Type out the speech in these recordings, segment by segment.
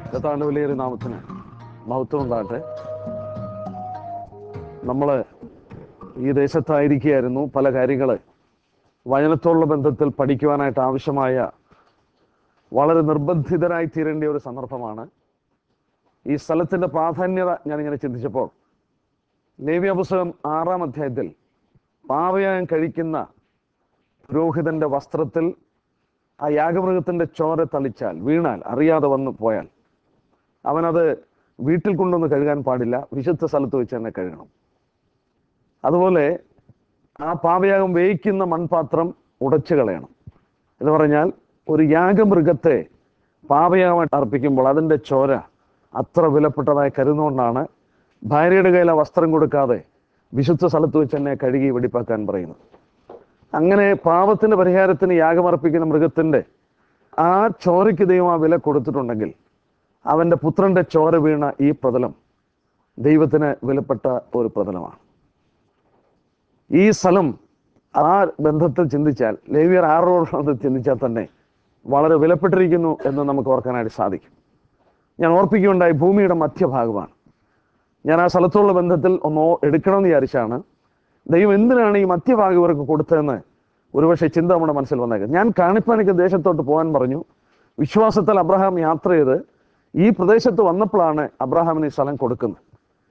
കർത്താവിന്റെ വലിയൊരു നാമത്തിന് മഹത്വം ഉണ്ടാകട്ടെ നമ്മൾ ഈ ദേശത്തായിരിക്കുകയായിരുന്നു പല കാര്യങ്ങൾ വചനത്തോടുള്ള ബന്ധത്തിൽ പഠിക്കുവാനായിട്ട് ആവശ്യമായ വളരെ നിർബന്ധിതരായി തീരേണ്ട ഒരു സന്ദർഭമാണ് ഈ സ്ഥലത്തിന്റെ പ്രാധാന്യത ഞാനിങ്ങനെ ചിന്തിച്ചപ്പോൾ ലേവ്യ പുസ്തകം ആറാം അധ്യായത്തിൽ പാവയാൻ കഴിക്കുന്ന പുരോഹിതന്റെ വസ്ത്രത്തിൽ ആ യാഗമൃഗത്തിന്റെ ചോര തളിച്ചാൽ വീണാൽ അറിയാതെ വന്ന് പോയാൽ അവനത് വീട്ടിൽ കൊണ്ടുവന്ന് കഴുകാൻ പാടില്ല വിശുദ്ധ സ്ഥലത്ത് വെച്ച് തന്നെ കഴുകണം അതുപോലെ ആ പാവയാഗം വേയിക്കുന്ന മൺപാത്രം ഉടച്ചു കളയണം എന്ന് പറഞ്ഞാൽ ഒരു യാഗമൃഗത്തെ പാവയാഗമായിട്ട് അർപ്പിക്കുമ്പോൾ അതിൻ്റെ ചോര അത്ര വിലപ്പെട്ടതായി കരുതുന്നതുകൊണ്ടാണ് ഭാര്യയുടെ കയ്യിൽ ആ വസ്ത്രം കൊടുക്കാതെ വിശുദ്ധ സ്ഥലത്ത് വെച്ച് തന്നെ കഴുകി വെടിപ്പാക്കാൻ പറയുന്നത് അങ്ങനെ പാപത്തിന്റെ പരിഹാരത്തിന് യാഗമർപ്പിക്കുന്ന മൃഗത്തിന്റെ ആ ചോരയ്ക്ക് ദൈവം ആ വില കൊടുത്തിട്ടുണ്ടെങ്കിൽ അവന്റെ പുത്രന്റെ ചോര വീണ ഈ പ്രതലം ദൈവത്തിന് വിലപ്പെട്ട ഒരു പ്രതലമാണ് ഈ സ്ഥലം ആ ബന്ധത്തിൽ ചിന്തിച്ചാൽ ലേവിയർ ആറോട് ചിന്തിച്ചാൽ തന്നെ വളരെ വിലപ്പെട്ടിരിക്കുന്നു എന്ന് നമുക്ക് ഓർക്കാനായിട്ട് സാധിക്കും ഞാൻ ഓർപ്പിക്കുകയുണ്ടായി ഭൂമിയുടെ മധ്യഭാഗമാണ് ഞാൻ ആ സ്ഥലത്തുള്ള ബന്ധത്തിൽ ഒന്ന് എടുക്കണമെന്ന് വിചാരിച്ചാണ് ദൈവം എന്തിനാണ് ഈ മധ്യഭാഗം ഇവർക്ക് കൊടുത്തതെന്ന് ഒരുപക്ഷെ ചിന്ത നമ്മുടെ മനസ്സിൽ വന്നേക്കാം ഞാൻ കാണിപ്പാനിക്ക് ദേശത്തോട്ട് പോകാൻ പറഞ്ഞു വിശ്വാസത്തിൽ അബ്രഹാം യാത്ര ചെയ്ത് ഈ പ്രദേശത്ത് വന്നപ്പോഴാണ് അബ്രഹാമിന് ഈ സ്ഥലം കൊടുക്കുന്നത്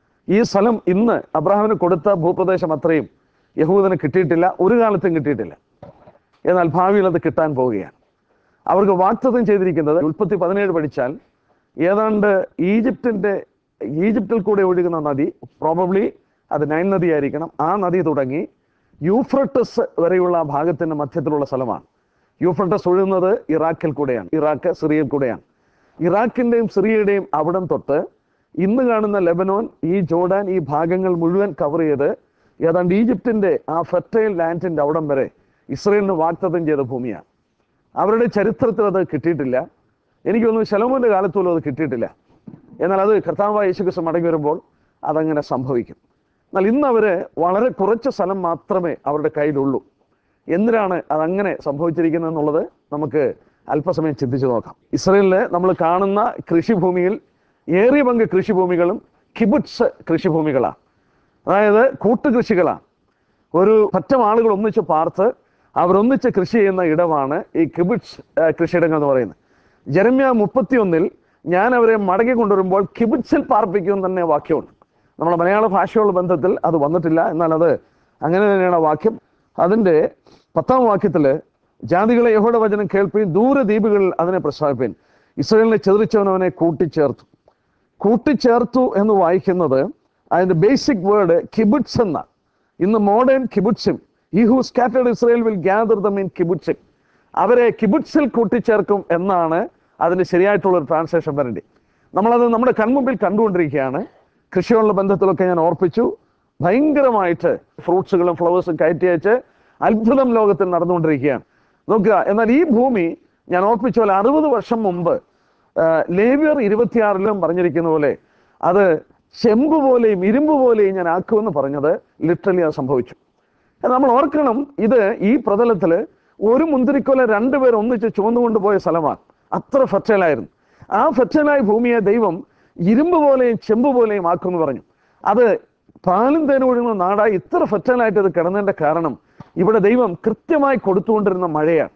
ഈ സ്ഥലം ഇന്ന് അബ്രഹാമിന് കൊടുത്ത ഭൂപ്രദേശം അത്രയും യഹൂദന് കിട്ടിയിട്ടില്ല ഒരു കാലത്തും കിട്ടിയിട്ടില്ല എന്നാൽ ഭാവിയിൽ അത് കിട്ടാൻ പോവുകയാണ് അവർക്ക് വാക്തത്വം ചെയ്തിരിക്കുന്നത് ഉൽപ്പത്തി പതിനേഴ് പഠിച്ചാൽ ഏതാണ്ട് ഈജിപ്തിന്റെ ഈജിപ്തിൽ കൂടെ ഒഴുകുന്ന നദി പ്രോബബ്ലി അത് നൈൻ നദിയായിരിക്കണം ആ നദി തുടങ്ങി യൂഫ്രട്ടസ് വരെയുള്ള ആ ഭാഗത്തിന്റെ മധ്യത്തിലുള്ള സ്ഥലമാണ് യൂഫ്രട്ടസ് ഒഴുകുന്നത് ഇറാഖിൽ കൂടെയാണ് ഇറാഖ് സിറിയയിൽ കൂടെയാണ് ഇറാഖിന്റെയും സിറിയയുടെയും അവിടം തൊട്ട് ഇന്ന് കാണുന്ന ലെബനോൻ ഈ ജോർഡാൻ ഈ ഭാഗങ്ങൾ മുഴുവൻ കവർ ചെയ്ത് ഏതാണ്ട് ഈജിപ്തിന്റെ ആ ഫെർട്ടൈൽ ലാൻഡിന്റെ അവിടം വരെ ഇസ്രയേലിന് വാക്തത്വം ചെയ്ത ഭൂമിയാണ് അവരുടെ ചരിത്രത്തിൽ അത് കിട്ടിയിട്ടില്ല എനിക്ക് തോന്നുന്നു ശലോമോന്റെ കാലത്ത് പോലും അത് കിട്ടിയിട്ടില്ല എന്നാൽ അത് കർത്താവായ യേശുക്രിസ്തു മടങ്ങി വരുമ്പോൾ അതങ്ങനെ സംഭവിക്കും എന്നാൽ ഇന്ന് അവര് വളരെ കുറച്ച് സ്ഥലം മാത്രമേ അവരുടെ കയ്യിലുള്ളൂ എന്തിനാണ് അതങ്ങനെ സംഭവിച്ചിരിക്കുന്നത് എന്നുള്ളത് നമുക്ക് അല്പസമയം ചിന്തിച്ചു നോക്കാം ഇസ്രയേലില് നമ്മൾ കാണുന്ന കൃഷിഭൂമിയിൽ ഏറിയ പങ്ക് കൃഷിഭൂമികളും കിബുട്സ് കൃഷിഭൂമികളാണ് അതായത് കൂട്ടുകൃഷികളാണ് ഒരു പറ്റം ആളുകൾ ഒന്നിച്ച് പാർത്ത് അവരൊന്നിച്ച് കൃഷി ചെയ്യുന്ന ഇടമാണ് ഈ കിബുട്സ് കൃഷിയിടങ്ങൾ എന്ന് പറയുന്നത് ജരമ്യ മുപ്പത്തിയൊന്നിൽ ഞാൻ അവരെ മടങ്ങി കൊണ്ടുവരുമ്പോൾ കിബുട്സിൽ പാർപ്പിക്കും തന്നെ വാക്യമുണ്ട് നമ്മുടെ മലയാള ഭാഷയുള്ള ബന്ധത്തിൽ അത് വന്നിട്ടില്ല എന്നാൽ അത് അങ്ങനെ തന്നെയാണ് വാക്യം അതിൻ്റെ പത്താം വാക്യത്തില് ജാതികളെ യഹോയുടെ വചനം കേൾപ്പീൻ ദൂരദ്വീപുകളിൽ അതിനെ പ്രസ്താവിപ്പീൻ ഇസ്രയേലിനെ ചെതിരിച്ചവനവനെ കൂട്ടിച്ചേർത്തു കൂട്ടിച്ചേർത്തു എന്ന് വായിക്കുന്നത് അതിന്റെ ബേസിക് വേർഡ് കിബുട്സ് എന്ന ഇന്ന് modern kibbutzim he who scattered Israel will gather them in kibbutzim അവരെ കിബുട്സിൽ കൂട്ടിച്ചേർക്കും എന്നാണ് അതിന്റെ ശരിയായിട്ടുള്ള ഒരു ട്രാൻസ്ലേഷൻ വരേണ്ടി നമ്മളത് നമ്മുടെ കൺമുമ്പിൽ കണ്ടുകൊണ്ടിരിക്കുകയാണ് കൃഷിയുള്ള ബന്ധത്തിലൊക്കെ ഞാൻ ഓർപ്പിച്ചു ഭയങ്കരമായിട്ട് ഫ്രൂട്ട്സുകളും ഫ്ലവേഴ്സും കയറ്റി അയച്ച് അത്ഭുതം ലോകത്തിൽ നടന്നുകൊണ്ടിരിക്കുകയാണ് നോക്കുക എന്നാൽ ഈ ഭൂമി ഞാൻ ഓർപ്പിച്ച പോലെ അറുപത് വർഷം മുമ്പ് ആ, ലേവ്യർ ഇരുപത്തിയാറിലും പറഞ്ഞിരിക്കുന്ന പോലെ അത് ചെമ്പ് പോലെയും ഇരുമ്പ് പോലെയും ഞാൻ ആക്കുമെന്ന് പറഞ്ഞത് ലിറ്ററലി അത് സംഭവിച്ചു എന്നാൽ നമ്മൾ ഓർക്കണം ഇത് ഈ പ്രതലത്തില് ഒരു മുന്തിരിക്കൊല രണ്ടുപേർ ഒന്നിച്ച് ചുവന്നുകൊണ്ട് പോയ സ്ഥലമാണ് അത്ര ഫെർട്ടൈലായിരുന്നു ആ ഫെർട്ടൈലായ ഭൂമിയെ ദൈവം ഇരുമ്പ് പോലെയും ചെമ്പ് പോലെയും ആക്കുമെന്ന് പറഞ്ഞു അത് പാലും തേനും ഒഴുകുന്ന നാടായി ഇത്ര ഫെർട്ടൈലായിട്ട് ഇത് കിടന്നതിന്റെ കാരണം ഇവിടെ ദൈവം കൃത്യമായി കൊടുത്തുകൊണ്ടിരുന്ന മഴയാണ്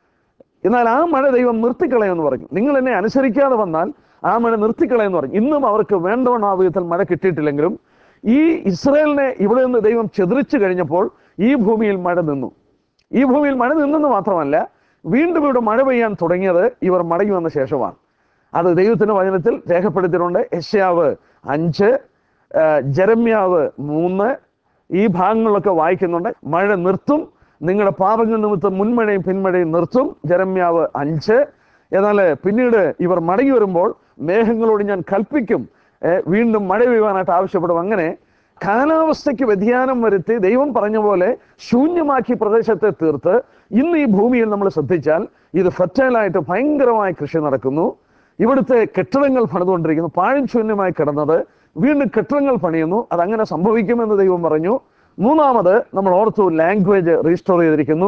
എന്നാൽ ആ മഴ ദൈവം നിർത്തിക്കളയെന്ന് പറഞ്ഞു നിങ്ങൾ എന്നെ അനുസരിക്കാതെ വന്നാൽ ആ മഴ നിർത്തിക്കളയെന്ന് പറഞ്ഞു ഇന്നും അവർക്ക് വേണ്ടവണ്ണം ആ വിധത്തിൽ മഴ കിട്ടിയിട്ടില്ലെങ്കിലും ഈ ഇസ്രയേലിനെ ഇവിടെ നിന്ന് ദൈവം ചെതിറിച്ചു കഴിഞ്ഞപ്പോൾ ഈ ഭൂമിയിൽ മഴ നിന്നു ഈ ഭൂമിയിൽ മഴ നിന്നെന്ന് മാത്രമല്ല വീണ്ടും ഇവിടെ മഴ പെയ്യാൻ തുടങ്ങിയത് ഇവർ മടങ്ങി വന്ന ശേഷമാണ് അത് ദൈവത്തിന്റെ വചനത്തിൽ രേഖപ്പെടുത്തിയിട്ടുണ്ട് യശ്യാവ് അഞ്ച് ആ, ജെരമ്യാവ് മൂന്ന് ഈ ഭാഗങ്ങളിലൊക്കെ വായിക്കുന്നുണ്ട് മഴ നിർത്തും നിങ്ങളുടെ പാപങ്ങൾ നിമിത്തം മുൻമഴയും പിന്മഴയും നിർത്തും ജരമ്യാവ് അഞ്ച് എന്നാൽ പിന്നീട് ഇവർ മടങ്ങി വരുമ്പോൾ മേഘങ്ങളോട് ഞാൻ കൽപ്പിക്കും ഏ, വീണ്ടും മഴ പെയ്യുവാനായിട്ട് ആവശ്യപ്പെടും അങ്ങനെ കാലാവസ്ഥയ്ക്ക് വ്യതിയാനം വരുത്തി ദൈവം പറഞ്ഞ പോലെ ശൂന്യമാക്കി പ്രദേശത്തെ തീർത്ത് ഇന്ന് ഈ ഭൂമിയിൽ നമ്മൾ ശ്രദ്ധിച്ചാൽ ഇത് ഫെർട്ടൈലായിട്ട് ഭയങ്കരമായ കൃഷി നടക്കുന്നു ഇവിടുത്തെ കെട്ടിടങ്ങൾ പണിതുകൊണ്ടിരിക്കുന്നു പാഴും ശൂന്യമായി കിടന്നത് വീണ്ടും കെട്ടിടങ്ങൾ പണിയുന്നു അതങ്ങനെ സംഭവിക്കുമെന്ന് ദൈവം പറഞ്ഞു മൂന്നാമത് നമ്മൾ ഓർത്തു ലാംഗ്വേജ് റീസ്റ്റോർ ചെയ്തിരിക്കുന്നു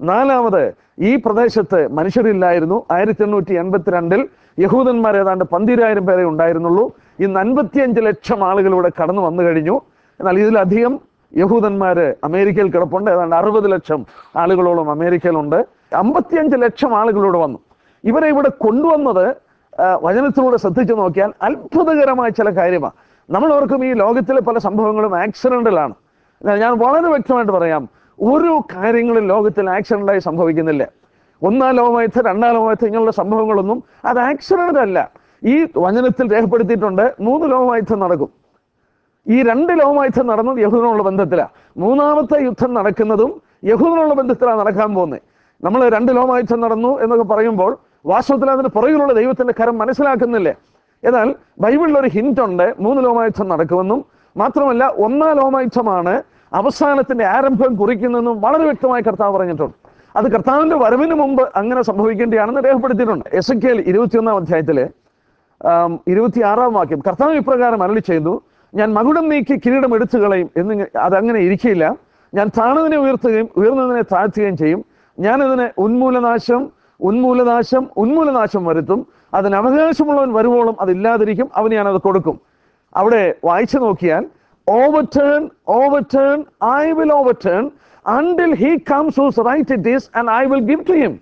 നാലാമത് ഈ പ്രദേശത്ത് മനുഷ്യരില്ലായിരുന്നു ആയിരത്തി എണ്ണൂറ്റി എൺപത്തിരണ്ടിൽ യഹൂദന്മാർ ഏതാണ്ട് പന്തിരായിരം പേരെ ഉണ്ടായിരുന്നുള്ളൂ ഇന്ന് അൻപത്തിയഞ്ച് ലക്ഷം ആളുകളിവിടെ കടന്നു വന്നു കഴിഞ്ഞു എന്നാൽ ഇതിലധികം യഹൂദന്മാര് അമേരിക്കയിൽ കിടപ്പുണ്ട് ഏതാണ്ട് അറുപത് ലക്ഷം ആളുകളോളം അമേരിക്കയിലുണ്ട് അമ്പത്തിയഞ്ച് ലക്ഷം ആളുകളോട് വന്നു ഇവരെ ഇവിടെ കൊണ്ടുവന്നത് ആ, വചനത്തിലൂടെ ശ്രദ്ധിച്ചു നോക്കിയാൽ അത്ഭുതകരമായ ചില കാര്യമാണ് നമ്മൾ ഓർക്കും ഈ ലോകത്തിലെ പല സംഭവങ്ങളും ആക്സിഡന്റിലാണ് എന്നാൽ ഞാൻ വളരെ വ്യക്തമായിട്ട് പറയാം ഒരു കാര്യങ്ങളും ലോകത്തിൽ ആക്സിഡന്റായി സംഭവിക്കുന്നില്ല ഒന്നാം ലോകമായിട്ട് രണ്ടാം ലോകമായിട്ട് ഇങ്ങനെയുള്ള സംഭവങ്ങളൊന്നും അത് ആക്സിഡന്റ് അല്ല ഈ വചനത്തിൽ രേഖപ്പെടുത്തിയിട്ടുണ്ട് മൂന്ന് ലോകമായുദ്ധം നടക്കും ഈ രണ്ട് ലോകമായുദ്ധം നടന്നത് യഹൂദനുള്ള ബന്ധത്തിലാണ് മൂന്നാമത്തെ യുദ്ധം നടക്കുന്നതും യഹൂദനുള്ള ബന്ധത്തിലാണ് നടക്കാൻ പോകുന്നത് നമ്മൾ രണ്ട് ലോകമായുദ്ധം നടന്നു എന്നൊക്കെ പറയുമ്പോൾ വാസ്തവത്തിൽ അതിന് പുറകിലുള്ള ദൈവത്തിന്റെ കരം മനസ്സിലാക്കുന്നില്ലേ എന്നാൽ ബൈബിളിൽ ഒരു ഹിന്റ് ഉണ്ട് മൂന്ന് ലോകമായുദ്ധം നടക്കുമെന്നും മാത്രമല്ല ഒന്നാം ലോകമായുദ്ധമാണ് അവസാനത്തിന്റെ ആരംഭം കുറിക്കുന്നതെന്നും വളരെ വ്യക്തമായി കർത്താവ് പറഞ്ഞിട്ടുണ്ട് അത് കർത്താവിന്റെ വരവിന് മുമ്പ് അങ്ങനെ സംഭവിക്കേണ്ടതാണെന്ന് രേഖപ്പെടുത്തിയിട്ടുണ്ട് എസ് കെൽ ഇരുപത്തിയൊന്നാം അധ്യായത്തില് ആം, ഇരുപത്തിയാറാം വാക്യം കർത്താവ് ഇപ്രകാരം അരളി ചെയ്തു ഞാൻ മകുടം നീക്കി കിരീടം എടുത്തു കളയും എന്ന് അതങ്ങനെ ഇരിക്കില്ല ഞാൻ താണതിനെ ഉയർത്തുകയും ഉയർന്നതിനെ താഴ്ത്തുകയും ചെയ്യും ഞാനതിന് ഉന്മൂലനാശം ഉന്മൂലനാശം ഉന്മൂലനാശം വരുത്തും അതിന് അവകാശമുള്ളവൻ വരുവോളം അതില്ലാതിരിക്കും അവന് ഞാനത് കൊടുക്കും അവിടെ വായിച്ചു നോക്കിയാൽ overturn overturn I will overturn until he comes whose right it is and I will give to him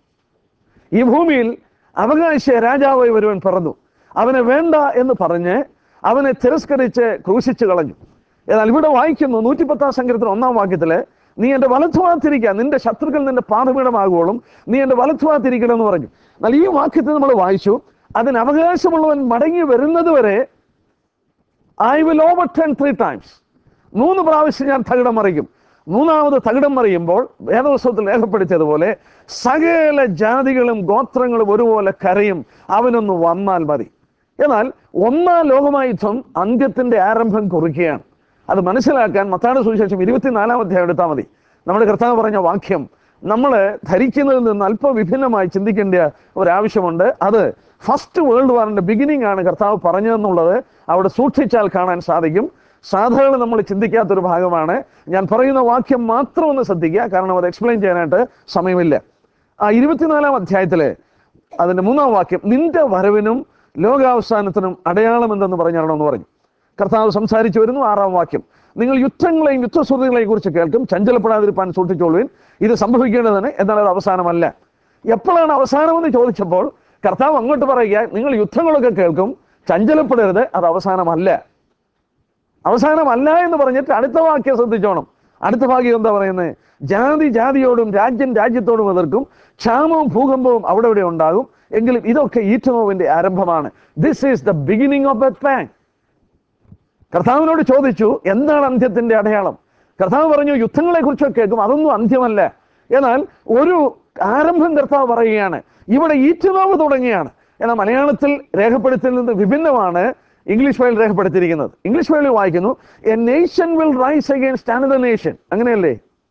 ഈ ഭൂമിയിൽ അവകാശ രാജാവായി വരുവൻ പിറന്നു അവനെ വേണ്ട എന്ന് പറഞ്ഞ് അവനെ തിരസ്കരിച്ച് ക്രൂശിച്ചു കളഞ്ഞു എന്നാൽ ഇവിടെ വായിക്കുന്നു നൂറ്റിപ്പത്താം സംഘത്തിൽ ഒന്നാം വാക്യത്തില് നീ എന്റെ വലത്തുഭാഗത്തിരിക്കുക നിന്റെ ശത്രുക്കൾ നിന്റെ പാതപീഠമാകുവോളും നീ എന്റെ വലത്തുഭാഗത്തിരിക്കണം എന്ന് പറഞ്ഞു എന്നാൽ ഈ വാക്യത്തിൽ നമ്മൾ വായിച്ചു അതിന് അവകാശമുള്ളവൻ മടങ്ങി വരുന്നത് വരെ I will overturn three times മൂന്ന് പ്രാവശ്യം ഞാൻ തകിടം മറിക്കും മൂന്നാമത് തകിടം മറിയുമ്പോൾ വേദോത്സവത്തിൽ രേഖപ്പെടുത്തിയതുപോലെ സകല ജാതികളും ഗോത്രങ്ങളും ഒരുപോലെ കരയും അവനൊന്ന് വന്നാൽ മതി എന്നാൽ ഒന്നാം ലോകമായുദ്ധം അന്ത്യത്തിന്റെ ആരംഭം കുറിക്കുകയാണ് അത് മനസ്സിലാക്കാൻ മത്താട് സുവിശേഷം ഇരുപത്തിനാലാം അധ്യായം എടുത്താൽ മതി നമ്മുടെ കർത്താവ് പറഞ്ഞ വാക്യം നമ്മൾ ധരിക്കുന്നതിൽ നിന്ന് അല്പം വിഭിന്നമായി ചിന്തിക്കേണ്ട ഒരാവശ്യമുണ്ട് അത് ഫസ്റ്റ് വേൾഡ് വാറിന്റെ ബിഗിനിങ് ആണ് കർത്താവ് പറഞ്ഞതെന്നുള്ളത് അവിടെ സൂക്ഷിച്ചാൽ കാണാൻ സാധിക്കും സാധാരണ നമ്മൾ ചിന്തിക്കാത്തൊരു ഭാഗമാണ് ഞാൻ പറയുന്ന വാക്യം മാത്രം ഒന്ന് ശ്രദ്ധിക്കുക കാരണം അത് എക്സ്പ്ലെയിൻ ചെയ്യാനായിട്ട് സമയമില്ല ആ ഇരുപത്തിനാലാം അധ്യായത്തിലെ അതിന്റെ മൂന്നാം വാക്യം നിന്റെ വരവിനും ലോകാവസാനത്തിനും അടയാളം എന്തെന്ന് പറഞ്ഞാണെന്ന് പറഞ്ഞു കർത്താവ് സംസാരിച്ചു വരുന്നു ആറാം വാക്യം നിങ്ങൾ യുദ്ധങ്ങളെയും യുദ്ധസുഹൃത്തുക്കളെയും കുറിച്ച് കേൾക്കും ചഞ്ചലപ്പെടാതിരിപ്പാൻ സൂക്ഷിച്ചോളുവിൻ ഇത് സംഭവിക്കേണ്ടതാണ് എന്നാൽ അത് അവസാനമല്ല എപ്പോഴാണ് അവസാനമെന്ന് ചോദിച്ചപ്പോൾ കർത്താവ് അങ്ങോട്ട് പറയുക നിങ്ങൾ യുദ്ധങ്ങളൊക്കെ കേൾക്കും ചഞ്ചലപ്പെടരുത് അത് അവസാനമല്ല അവസാനമല്ല എന്ന് പറഞ്ഞിട്ട് അടുത്ത വാക്യം ശ്രദ്ധിച്ചോണം അടുത്ത ഭാഗ്യം എന്താ പറയുന്നത് ജാതി ജാതിയോടും രാജ്യം രാജ്യത്തോടും എതിർക്കും ക്ഷാമവും ഭൂകമ്പവും അവിടെ ഇവിടെ ഉണ്ടാകും എങ്കിലും ഇതൊക്കെ ഈറ്റുനോവിന്റെ ആരംഭമാണ് this is the beginning of a plan കർത്താവിനോട് ചോദിച്ചു എന്താണ് അന്ത്യത്തിന്റെ അടയാളം കർത്താവ് പറഞ്ഞു യുദ്ധങ്ങളെ കുറിച്ചൊക്കെ കേൾക്കും അതൊന്നും അന്ത്യമല്ല എന്നാൽ ഒരു ആരംഭം കർത്താവ് പറയുകയാണ് ഇവിടെ ഈറ്റുനോവ് തുടങ്ങിയാണ് എന്നാൽ മലയാളത്തിൽ രേഖപ്പെടുത്തിയിൽ നിന്ന് വിഭിന്നമാണ് ഇംഗ്ലീഷ് ഫയൽ രേഖപ്പെടുത്തിയിരിക്കുന്നത് ഇംഗ്ലീഷ് ഫയലിൽ വായിക്കുന്നു a nation will rise against another nation അങ്ങനെയല്ലേ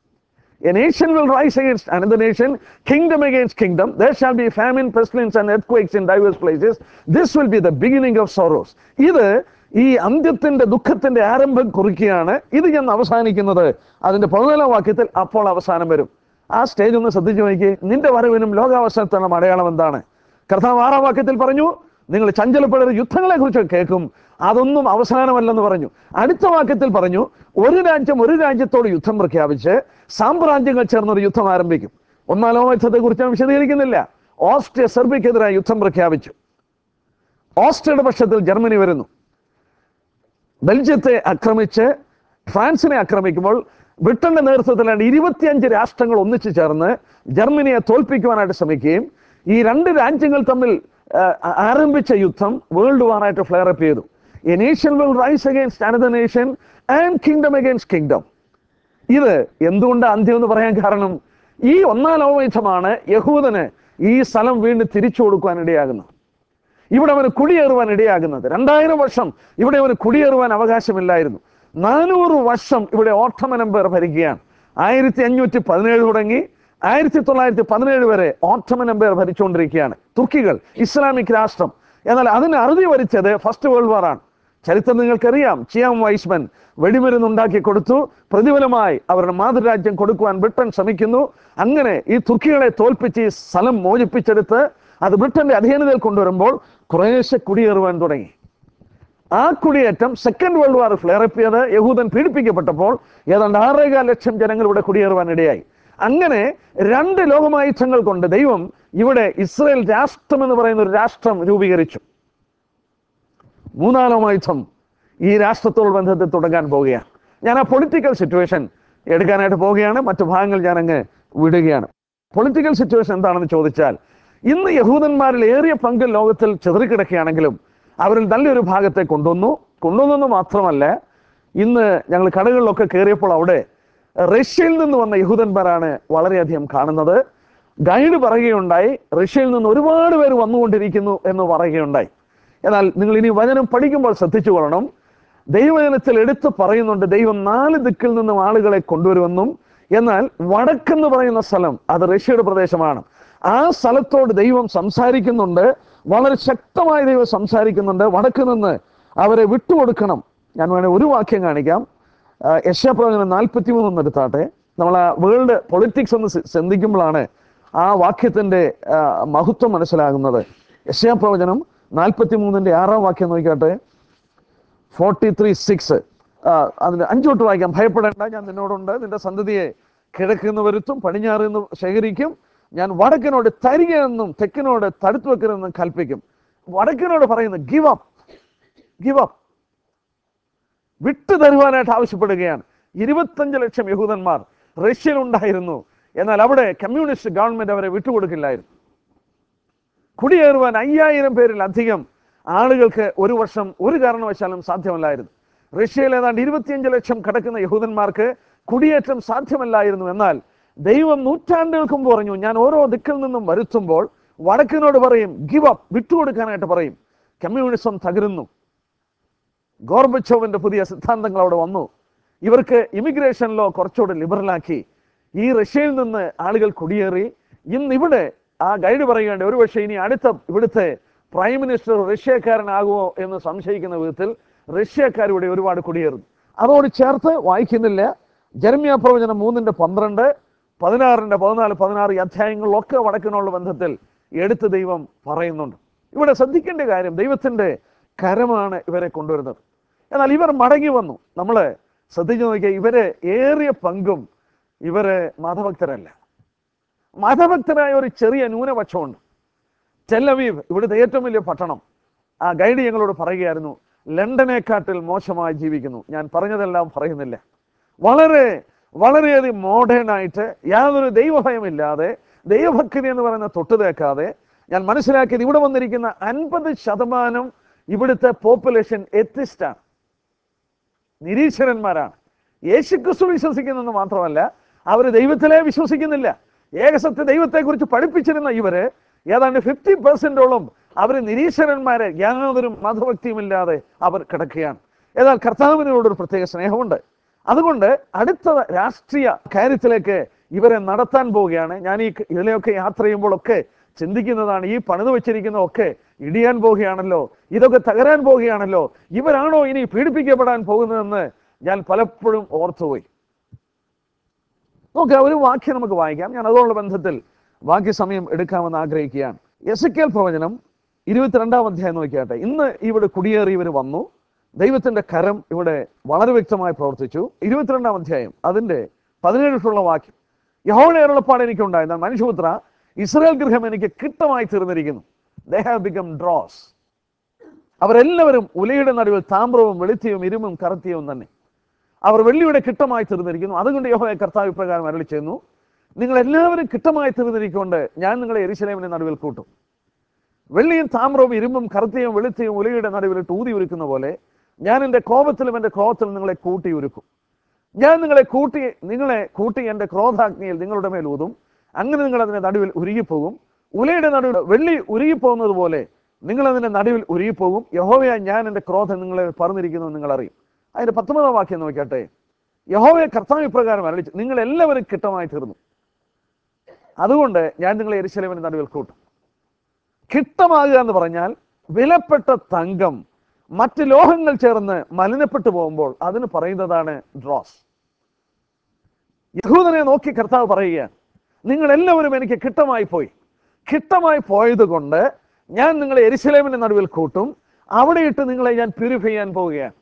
A nation will rise against another nation, kingdom against kingdom. There shall be famine, pestilence, and earthquakes in diverse places. This will be the beginning of sorrows. ഇത് ഈ അന്ത്യത്തിന്റെ ദുഃഖത്തിന്റെ ആരംഭം കുറിക്കുകയാണ് ഇത് ഞാൻ അവസാനിക്കുന്നത് അതിന്റെ പതിനാലാം വാക്യത്തിൽ അപ്പോൾ അവസാനം വരും ആ സ്റ്റേജ് ഒന്ന് ശ്രദ്ധിച്ചു നോക്കി നിന്റെ വരവിനും ലോകാവസാനത്തിനുള്ള അടയാളം എന്താണ് കർത്താവ് ആറാം വാക്യത്തിൽ പറഞ്ഞു നിങ്ങൾ ചഞ്ചലപ്പെടരുത് യുദ്ധങ്ങളെ കുറിച്ച് കേൾക്കും അതൊന്നും അവസാനമല്ലെന്ന് പറഞ്ഞു അടുത്ത വാക്യത്തിൽ പറഞ്ഞു ഒരു രാജ്യം ഒരു രാജ്യത്തോട് യുദ്ധം പ്രഖ്യാപിച്ച് സാമ്രാജ്യങ്ങൾ ചേർന്നൊരു യുദ്ധം ആരംഭിക്കും ഒന്നാം ലോക യുദ്ധത്തെ കുറിച്ച് ഞാൻ വിശദീകരിക്കുന്നില്ല ഓസ്ട്രിയ സെർബിയക്കെതിരായി യുദ്ധം പ്രഖ്യാപിച്ചു ഓസ്ട്രിയയുടെ പക്ഷത്തിൽ ജർമ്മനി വരുന്നു ബെൽജിയത്തെ ആക്രമിച്ച് ഫ്രാൻസിനെ ആക്രമിക്കുമ്പോൾ ബ്രിട്ടന്റെ നേതൃത്വത്തിലാണ് ഇരുപത്തിയഞ്ച് രാഷ്ട്രങ്ങൾ ഒന്നിച്ചു ചേർന്ന് ജർമ്മനിയെ തോൽപ്പിക്കുവാനായിട്ട് ശ്രമിക്കുകയും ഈ രണ്ട് രാജ്യങ്ങൾ തമ്മിൽ ആ, ആരംഭിച്ച യുദ്ധം വേൾഡ് വാറായിട്ട് ഫ്ലെയർ അപ്പ് ചെയ്തു a nation will rise against another nation and kingdom against kingdom ഇത് എന്തുകൊണ്ട് അന്ത്യം എന്ന് പറയാൻ കാരണം ഈ ഒന്നാം ലോകയുദ്ധമാണ് യഹൂദന് ഈ സ്ഥലം വീണ്ടും തിരിച്ചു കൊടുക്കുവാൻ ഇടയാകുന്നത് ഇവിടെ അവന് കുടിയേറുവാൻ ഇടയാകുന്നത് രണ്ടായിരം വർഷം ഇവിടെ അവന് കുടിയേറുവാൻ അവകാശമില്ലായിരുന്നു നാനൂറ് വർഷം ഇവിടെ ഓട്ടമനം പേർ ഭരിക്കുകയാണ് ആയിരത്തി അഞ്ഞൂറ്റി പതിനേഴ് തുടങ്ങി ആയിരത്തി തൊള്ളായിരത്തി പതിനേഴ് വരെ ഓട്ടമൻ എംപയർ ഭരിച്ചുകൊണ്ടിരിക്കുകയാണ് തുർക്കികൾ ഇസ്ലാമിക് രാഷ്ട്രം എന്നാൽ അതിന് അറുതി വരിച്ചത് ഫസ്റ്റ് വേൾഡ് വാർ ആണ് ചരിത്രം നിങ്ങൾക്കറിയാം ചിയാം വൈസ്മൻ വെടിമരുന്ന് ഉണ്ടാക്കി കൊടുത്തു പ്രതിഫലമായി അവരുടെ മാതൃരാജ്യം കൊടുക്കുവാൻ ബ്രിട്ടൻ ശ്രമിക്കുന്നു അങ്ങനെ ഈ തുർക്കികളെ തോൽപ്പിച്ച് ഈ സ്ഥലം മോചിപ്പിച്ചെടുത്ത് അത് ബ്രിട്ടന്റെ അധീനതയിൽ കൊണ്ടുവരുമ്പോൾ കുറേശ്ശെ കുടിയേറുവാൻ തുടങ്ങി ആ കുടിയേറ്റം സെക്കൻഡ് വേൾഡ് വാർ ഫ്ലെയറപ്പ് ചെയ്ത് യഹൂദൻ പീഡിപ്പിക്കപ്പെട്ടപ്പോൾ ഏതാണ്ട് ആറേകാൽ ലക്ഷം ജനങ്ങൾ ഇവിടെ കുടിയേറുവാൻ ഇടയായി അങ്ങനെ രണ്ട് ലോകമായുധങ്ങൾ കൊണ്ട് ദൈവം ഇവിടെ ഇസ്രയേൽ രാഷ്ട്രം എന്ന് പറയുന്ന ഒരു രാഷ്ട്രം രൂപീകരിച്ചു മൂന്നാലോമായുധം ഈ രാഷ്ട്രത്തോട് ബന്ധത്തിൽ തുടങ്ങാൻ പോവുകയാണ് ഞാൻ ആ പൊളിറ്റിക്കൽ സിറ്റുവേഷൻ എടുക്കാനായിട്ട് പോവുകയാണ് മറ്റു ഭാഗങ്ങൾ ഞാൻ അങ്ങ് വിടുകയാണ് പൊളിറ്റിക്കൽ സിറ്റുവേഷൻ എന്താണെന്ന് ചോദിച്ചാൽ ഇന്ന് യഹൂദന്മാരിൽ ഏറിയ പങ്ക് ലോകത്തിൽ ചെതറിക്കിടക്കുകയാണെങ്കിലും അവരിൽ നല്ലൊരു ഭാഗത്തെ കൊണ്ടുവന്നു കൊണ്ടുവന്നെന്ന് മാത്രമല്ല ഇന്ന് ഞങ്ങൾ കടകളിലൊക്കെ കയറിയപ്പോൾ അവിടെ റഷ്യയിൽ നിന്ന് വന്ന യഹൂദന്മാരാണ് വളരെയധികം കാണുന്നത് ഗൈഡ് പറയുകയുണ്ടായി റഷ്യയിൽ നിന്ന് ഒരുപാട് പേര് വന്നുകൊണ്ടിരിക്കുന്നു എന്ന് പറയുകയുണ്ടായി എന്നാൽ നിങ്ങൾ ഇനി വചനം പഠിക്കുമ്പോൾ ശ്രദ്ധിച്ചു കൊള്ളണം ദൈവജനത്തിൽ എടുത്തു പറയുന്നുണ്ട് ദൈവം നാല് ദിക്കിൽ നിന്നും ആളുകളെ കൊണ്ടുവരുമെന്നും എന്നാൽ വടക്കെന്ന് പറയുന്ന സ്ഥലം അത് റഷ്യയുടെ പ്രദേശമാണ് ആ സ്ഥലത്തോട് ദൈവം സംസാരിക്കുന്നുണ്ട് വളരെ ശക്തമായി ദൈവം സംസാരിക്കുന്നുണ്ട് വടക്ക് നിന്ന് അവരെ വിട്ടുകൊടുക്കണം ഞാൻ വേണേൽ ഒരു വാക്യം കാണിക്കാം യശാപ്രവചനം നാൽപ്പത്തി മൂന്ന് എടുത്താട്ടെ നമ്മൾ ആ വേൾഡ് പൊളിറ്റിക്സ് ഒന്ന് സി- ചിന്തിക്കുമ്പോഴാണ് ആ വാക്യത്തിന്റെ ആ, മഹത്വം മനസ്സിലാകുന്നത് യശാപ്രവചനം നാൽപ്പത്തി മൂന്നിന്റെ ആറാം വാക്യം നോക്കിക്കാട്ടെ ഫോർട്ടി ത്രീ സിക്സ് അതിന് അഞ്ചോട്ട് വായിക്കാം ഭയപ്പെടേണ്ട ഞാൻ നിന്നോടുണ്ട് നിന്റെ സന്തതിയെ കിഴക്കുന്ന് വരുത്തും പടിഞ്ഞാറ് നിന്ന് ശേഖരിക്കും ഞാൻ വടക്കിനോട് തരികയെന്നും തെക്കിനോട് തടുത്തു വെക്കരുതെന്നും കൽപ്പിക്കും വടക്കിനോട് പറയുന്നു ഗിവ് അപ്പ് ഗിവ് അപ്പ് വിട്ടു തരുവാനായിട്ട് ആവശ്യപ്പെടുകയാണ് ഇരുപത്തഞ്ച് ലക്ഷം യഹൂദന്മാർ റഷ്യയിൽ ഉണ്ടായിരുന്നു എന്നാൽ അവിടെ കമ്മ്യൂണിസ്റ്റ് ഗവൺമെന്റ് അവരെ വിട്ടുകൊടുക്കില്ലായിരുന്നു കുടിയേറുവാൻ അയ്യായിരം പേരിൽ അധികം ആളുകൾക്ക് ഒരു വർഷം ഒരു കാരണവശാലും സാധ്യമല്ലായിരുന്നു റഷ്യയിൽ ഏതാണ്ട് ഇരുപത്തിയഞ്ച് ലക്ഷം കിടക്കുന്ന യഹൂദന്മാർക്ക് കുടിയേറ്റം സാധ്യമല്ലായിരുന്നു എന്നാൽ ദൈവം നൂറ്റാണ്ടുകൾക്ക് മുമ്പ് പറഞ്ഞു ഞാൻ ഓരോ ദിക്കിൽ നിന്നും വരുത്തുമ്പോൾ വടക്കിനോട് പറയും ഗിവ് അപ്പ് വിട്ടുകൊടുക്കാനായിട്ട് പറയും കമ്മ്യൂണിസം തകരുന്നു ഗോർബച്ചോവിന്റെ പുതിയ സിദ്ധാന്തങ്ങൾ അവിടെ വന്നു ഇവർക്ക് ഇമിഗ്രേഷൻ ലോ കുറച്ചുകൂടെ ലിബറലാക്കി ഈ റഷ്യയിൽ നിന്ന് ആളുകൾ കുടിയേറി ഇന്ന് ഇവിടെ ആ ഗൈഡ് പറയുകയുണ്ട് ഒരുപക്ഷെ ഇനി അടുത്ത ഇവിടുത്തെ പ്രൈം മിനിസ്റ്റർ റഷ്യക്കാരനാകുമോ എന്ന് സംശയിക്കുന്ന വിധത്തിൽ റഷ്യക്കാർ ഇവിടെ ഒരുപാട് കുടിയേറുന്നു അതോട് ചേർത്ത് വായിക്കുന്നില്ല ജർമ്മിയ പ്രവചനം മൂന്നിന്റെ പന്ത്രണ്ട് പതിനാറിന്റെ പതിനാല് പതിനാറ് ഈ അധ്യായങ്ങളിലൊക്കെ വടക്കിനുള്ള ബന്ധത്തിൽ എടുത്ത് ദൈവം പറയുന്നുണ്ട് ഇവിടെ ശ്രദ്ധിക്കേണ്ട കാര്യം ദൈവത്തിന്റെ കരമാണ് ഇവരെ കൊണ്ടുവരുന്നത് എന്നാൽ ഇവർ മടങ്ങി വന്നു നമ്മൾ ശ്രദ്ധിച്ചു നോക്കിയാൽ ഇവരെ ഏറിയ പങ്കും ഇവര് മതഭക്തരല്ല മതഭക്തരായ ഒരു ചെറിയ ന്യൂനപക്ഷമുണ്ട് ടെല്ലവീവ് ഇവിടുത്തെ ഏറ്റവും വലിയ പട്ടണം ആ ഗൈഡ് ഞങ്ങളോട് പറയുകയായിരുന്നു ലണ്ടനെക്കാട്ടിൽ മോശമായി ജീവിക്കുന്നു ഞാൻ പറഞ്ഞതെല്ലാം പറയുന്നില്ല വളരെ വളരെയധികം മോഡേൺ ആയിട്ട് യാതൊരു ദൈവഭയമില്ലാതെ ദൈവഭക്തി എന്ന് പറയുന്ന തൊട്ടുതേക്കാതെ ഞാൻ മനസ്സിലാക്കിയത് ഇവിടെ വന്നിരിക്കുന്ന അൻപത് ശതമാനം ഇവിടുത്തെ പോപ്പുലേഷൻ എത്തിസ്റ്റാണ് നിരീശ്വരന്മാരാണ് യേശുക്രിസ്തു വിശ്വസിക്കുന്നെന്ന് മാത്രമല്ല അവർ ദൈവത്തിലെ വിശ്വസിക്കുന്നില്ല ഏകസത്യ ദൈവത്തെക്കുറിച്ച് പഠിപ്പിച്ചിരുന്ന ഇവര് ഏതാണ്ട് ഫിഫ്റ്റി പെർസെന്റോളം അവർ നിരീശ്വരന്മാരെ യാതൊരു മതഭക്തിയുമില്ലാതെ അവർ കിടക്കുകയാണ് എന്നാൽ കർത്താവിനോടൊരു പ്രത്യേക സ്നേഹമുണ്ട് അതുകൊണ്ട് അടുത്ത രാഷ്ട്രീയ കാര്യത്തിലേക്ക് ഇവരെ നടത്താൻ പോവുകയാണ് ഞാൻ ഈ ഇതിലെയൊക്കെ യാത്ര ചെയ്യുമ്പോഴൊക്കെ ചിന്തിക്കുന്നതാണ് ഈ പണിത് വെച്ചിരിക്കുന്നതൊക്കെ ഇടിയാൻ പോവുകയാണല്ലോ ഇതൊക്കെ തകരാൻ പോവുകയാണല്ലോ ഇവരാണോ ഇനി പീഡിപ്പിക്കപ്പെടാൻ പോകുന്നതെന്ന് ഞാൻ പലപ്പോഴും ഓർത്തുപോയി നോക്കുക ഒരു വാക്യം നമുക്ക് വായിക്കാം ഞാൻ അതോടുള്ള ബന്ധത്തിൽ ബാക്കി സമയം എടുക്കാമെന്ന് ആഗ്രഹിക്കുകയാണ് എസക്കേൽ പ്രവചനം ഇരുപത്തിരണ്ടാം അധ്യായം നോക്കിയാട്ടെ ഇന്ന് ഇവിടെ കുടിയേറിയവർ വന്നു ദൈവത്തിന്റെ കരം ഇവിടെ വളരെ വ്യക്തമായി പ്രവർത്തിച്ചു ഇരുപത്തിരണ്ടാം അധ്യായം അതിന്റെ പതിനേഴിട്ടുള്ള വാക്യം യഹോയുടെ അരുളപ്പാട് എനിക്കുണ്ടായിരുന്ന മനുഷ്യപുത്ര ഇസ്രായേൽ ഗൃഹം എനിക്ക് കിട്ടമായി തീർന്നിരിക്കുന്നു ദേ ഹാവ് ബിക്കം ഡ്രോസ് അവരെല്ലാവരും ഉലയുടെ നടുവിൽ താമ്രവും വെളുത്തിയും ഇരുമ്പും കറുത്തിയവും തന്നെ അവർ വെള്ളിയുടെ കിട്ടമായി തീർന്നിരിക്കുന്നു അതുകൊണ്ട് യഹോവ കർത്താവ് ഇപ്രകാരം അരളി ചെയ്യുന്നു നിങ്ങൾ എല്ലാവരും കിട്ടമായി തീർന്നിരിക്കൊണ്ട് ഞാൻ നിങ്ങളെ എരിശലേമിന്റെ നടുവിൽ കൂട്ടും വെള്ളിയും താമ്രവും ഇരുമ്പും കറുത്തയും വെളുത്തയും ഉലയുടെ നടുവിലിട്ട് ഊതി ഉരുക്കുന്ന പോലെ ഞാൻ എൻ്റെ കോപത്തിലും എൻ്റെ ക്രോധത്തിലും നിങ്ങളെ കൂട്ടി ഉരുക്കും ഞാൻ നിങ്ങളെ കൂട്ടി നിങ്ങളെ കൂട്ടി എൻ്റെ ക്രോധാഗ്നിയിൽ നിങ്ങളുടെ മേൽ ഊതും അങ്ങനെ നിങ്ങൾ അതിന്റെ നടുവിൽ ഉരുകിപ്പോകും ഉലയുടെ നടുവിൽ വെള്ളി ഉരുകിപ്പോകുന്നത് പോലെ നിങ്ങൾ അതിന്റെ നടുവിൽ ഉരുകിപ്പോകും യഹോവയായി ഞാൻ എൻ്റെ ക്രോധം നിങ്ങളെ പറഞ്ഞിരിക്കുന്നു നിങ്ങൾ അറിയും അതിന്റെ പത്തൊമ്പതാം വാക്യം നോക്കട്ടെ യഹോവയെ കർത്താവ് ഇപ്രകാരം അറിയിച്ചു നിങ്ങൾ എല്ലാവരും കിട്ടമായി തീർന്നു അതുകൊണ്ട് ഞാൻ നിങ്ങളെ എരിശലവിന്റെ നടുവിൽ കൂട്ടും കിട്ടമാകുക എന്ന് പറഞ്ഞാൽ വിലപ്പെട്ട തങ്കം മറ്റ് ലോഹങ്ങൾ ചേർന്ന് മലിനപ്പെട്ടു പോകുമ്പോൾ അതിന് പറയുന്നതാണ് ഡ്രോസ് യഹൂദനെ നോക്കി കർത്താവ് പറയുക നിങ്ങൾ എല്ലാവരും എനിക്ക് കിട്ടമായി പോയി കിട്ടമായി പോയത് കൊണ്ട് ഞാൻ നിങ്ങളെ എരിശിലേമിന്റെ നടുവിൽ കൂട്ടും അവിടെ ഇട്ട് നിങ്ങളെ ഞാൻ പ്യൂരിഫൈ ചെയ്യാൻ പോവുകയാണ്